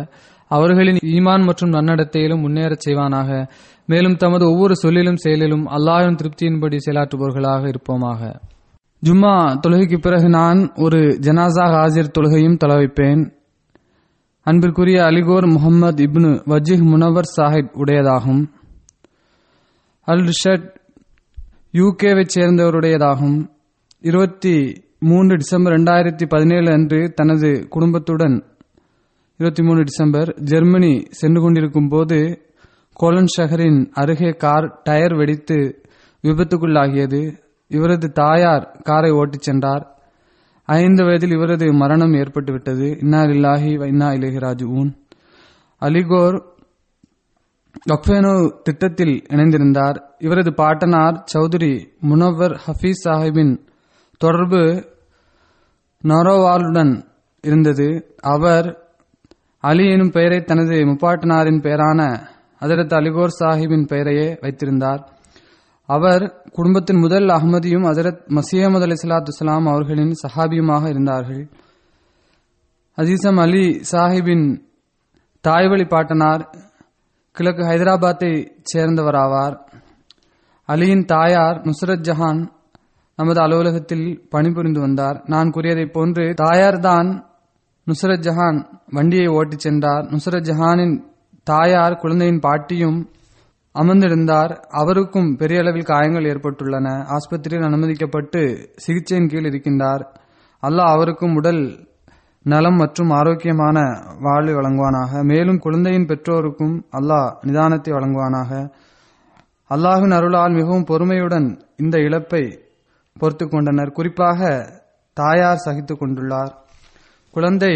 அவர்களின் ஈமான் மற்றும் நன்னடத்தையிலும் முன்னேறச் செய்வானாக மேலும் தமது ஒவ்வொரு சொல்லிலும் செயலிலும் அல்லாஹ்வின் திருப்தியின்படி செயலாற்றுபவர்களாக இருப்போமாக ஜும்மா தொழுகைக்கு பிறகு நான் ஒரு ஜனாசா ஹாஜிர் தொழுகையும் தொலைவைப்பேன் அன்பிற்குரிய அலிகோர் முகமது இப்னு வஜீஹ் முனவர் சாஹிப் உடையதாகும் அல் ரிஷட் யூகேவைச் சேர்ந்தவருடையதாகும் இருபத்தி மூன்று டிசம்பர் ரெண்டாயிரத்தி பதினேழு அன்று தனது குடும்பத்துடன் இருபத்தி மூணு டிசம்பர் ஜெர்மனி சென்று கொண்டிருக்கும் போது கோலன் ஷஹரின் அருகே கார் டயர் வெடித்து விபத்துக்குள்ளாகியது இவரது தாயார் காரை ஓட்டிச் சென்றார் ஐந்து வயதில் இவரது மரணம் ஏற்பட்டுவிட்டது இன்னா இல்லாஹி இன்னா இலேஹி ராஜுவூன் அலிகோர் லக்ஃபேனோ திட்டத்தில் இணைந்திருந்தார் இவரது பாட்டனார் சௌத்ரி முனவர் ஹபீஸ் சாஹிபின் தொடர்பு நரோவாலுடன் இருந்தது அவர் அலி எனும் பெயரை தனது முப்பாட்டனாரின் பெயரான ஹதரத் அலிகோர் சாஹிபின் பெயரையே வைத்திருந்தார் அவர் குடும்பத்தின் முதல் அகமதியும் ஹசரத் மசீமது அலி சலாத்து அவர்களின் சஹாபியுமாக இருந்தார்கள் அசீசம் அலி சாஹிபின் தாய்வழி பாட்டனார் கிழக்கு ஹைதராபாத்தை சேர்ந்தவராவார் அலியின் தாயார் நுசரத் ஜஹான் நமது அலுவலகத்தில் பணிபுரிந்து வந்தார் நான் கூறியதைப் போன்று தாயார்தான் நுசரத் ஜஹான் வண்டியை ஓட்டிச் சென்றார் நுசரத் ஜஹானின் தாயார் குழந்தையின் பாட்டியும் அமர்ந்திருந்தார் அவருக்கும் பெரிய அளவில் காயங்கள் ஏற்பட்டுள்ளன ஆஸ்பத்திரியில் அனுமதிக்கப்பட்டு சிகிச்சையின் கீழ் இருக்கின்றார் அல்லாஹ் அவருக்கும் உடல் நலம் மற்றும் ஆரோக்கியமான வாழ்வை வழங்குவானாக மேலும் குழந்தையின் பெற்றோருக்கும் அல்லாஹ் நிதானத்தை வழங்குவானாக அல்லாஹின் அருளால் மிகவும் பொறுமையுடன் இந்த இழப்பை பொறுத்து கொண்டனர் குறிப்பாக தாயார் சகித்துக் கொண்டுள்ளார் குழந்தை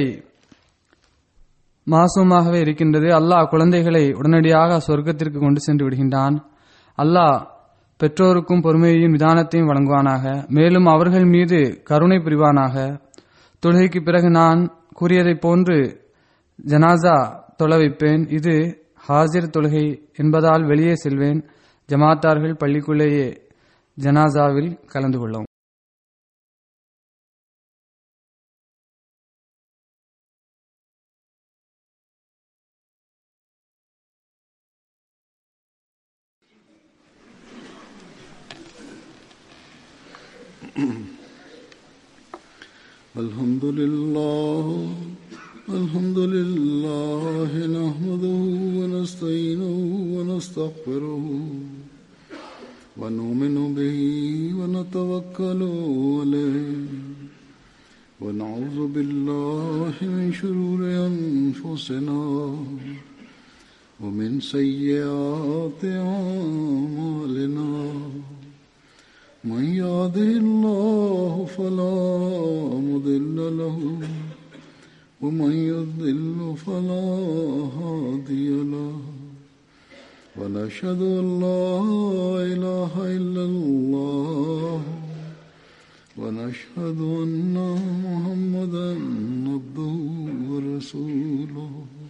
மாசூமாகவே இருக்கின்றது அல்லாஹ் குழந்தைகளை உடனடியாக சொர்க்கத்திற்கு கொண்டு சென்று விடுகின்றான் அல்லாஹ் பெற்றோருக்கும் பொறுமையையும் நிதானத்தையும் வழங்குவானாக மேலும் அவர்கள் மீது கருணை புரிவானாக தொழுகைக்கு பிறகு நான் கூறியதைப் போன்று ஜனாசா தொலை வைப்பேன் இது ஹாசிர் தொழுகை என்பதால் வெளியே செல்வேன் ஜமாத்தார்கள் பள்ளிக்குள்ளேயே ஜனாசாவில் கலந்து கொள்ளவும் الحمد لله الحمد لله نحمده ونستعينه ونستغفره ونؤمن به ونتوكل عليه ونعوذ بالله من شرور أنفسنا ومن سيئات أعمالنا من يهده الله فلا مضل له ومن يضل فلا هادي له ونشهد ان لا اله الا الله ونشهد ان محمدا عبده ورسوله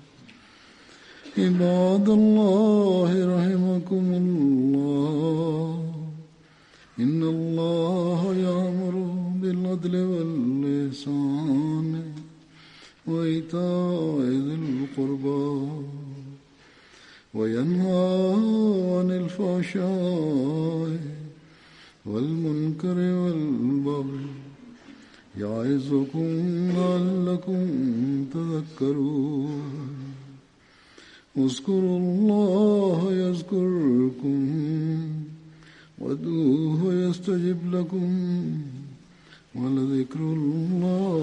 عباد الله رحمكم الله إن الله يأمر بالعدل واللسان وإيتاء ذي القربى وينهى عن الفحشاء والمنكر والبغي يعظكم لعلكم تذكرون اذكروا الله يذكركم وادعوه يستجب لكم ولذكر الله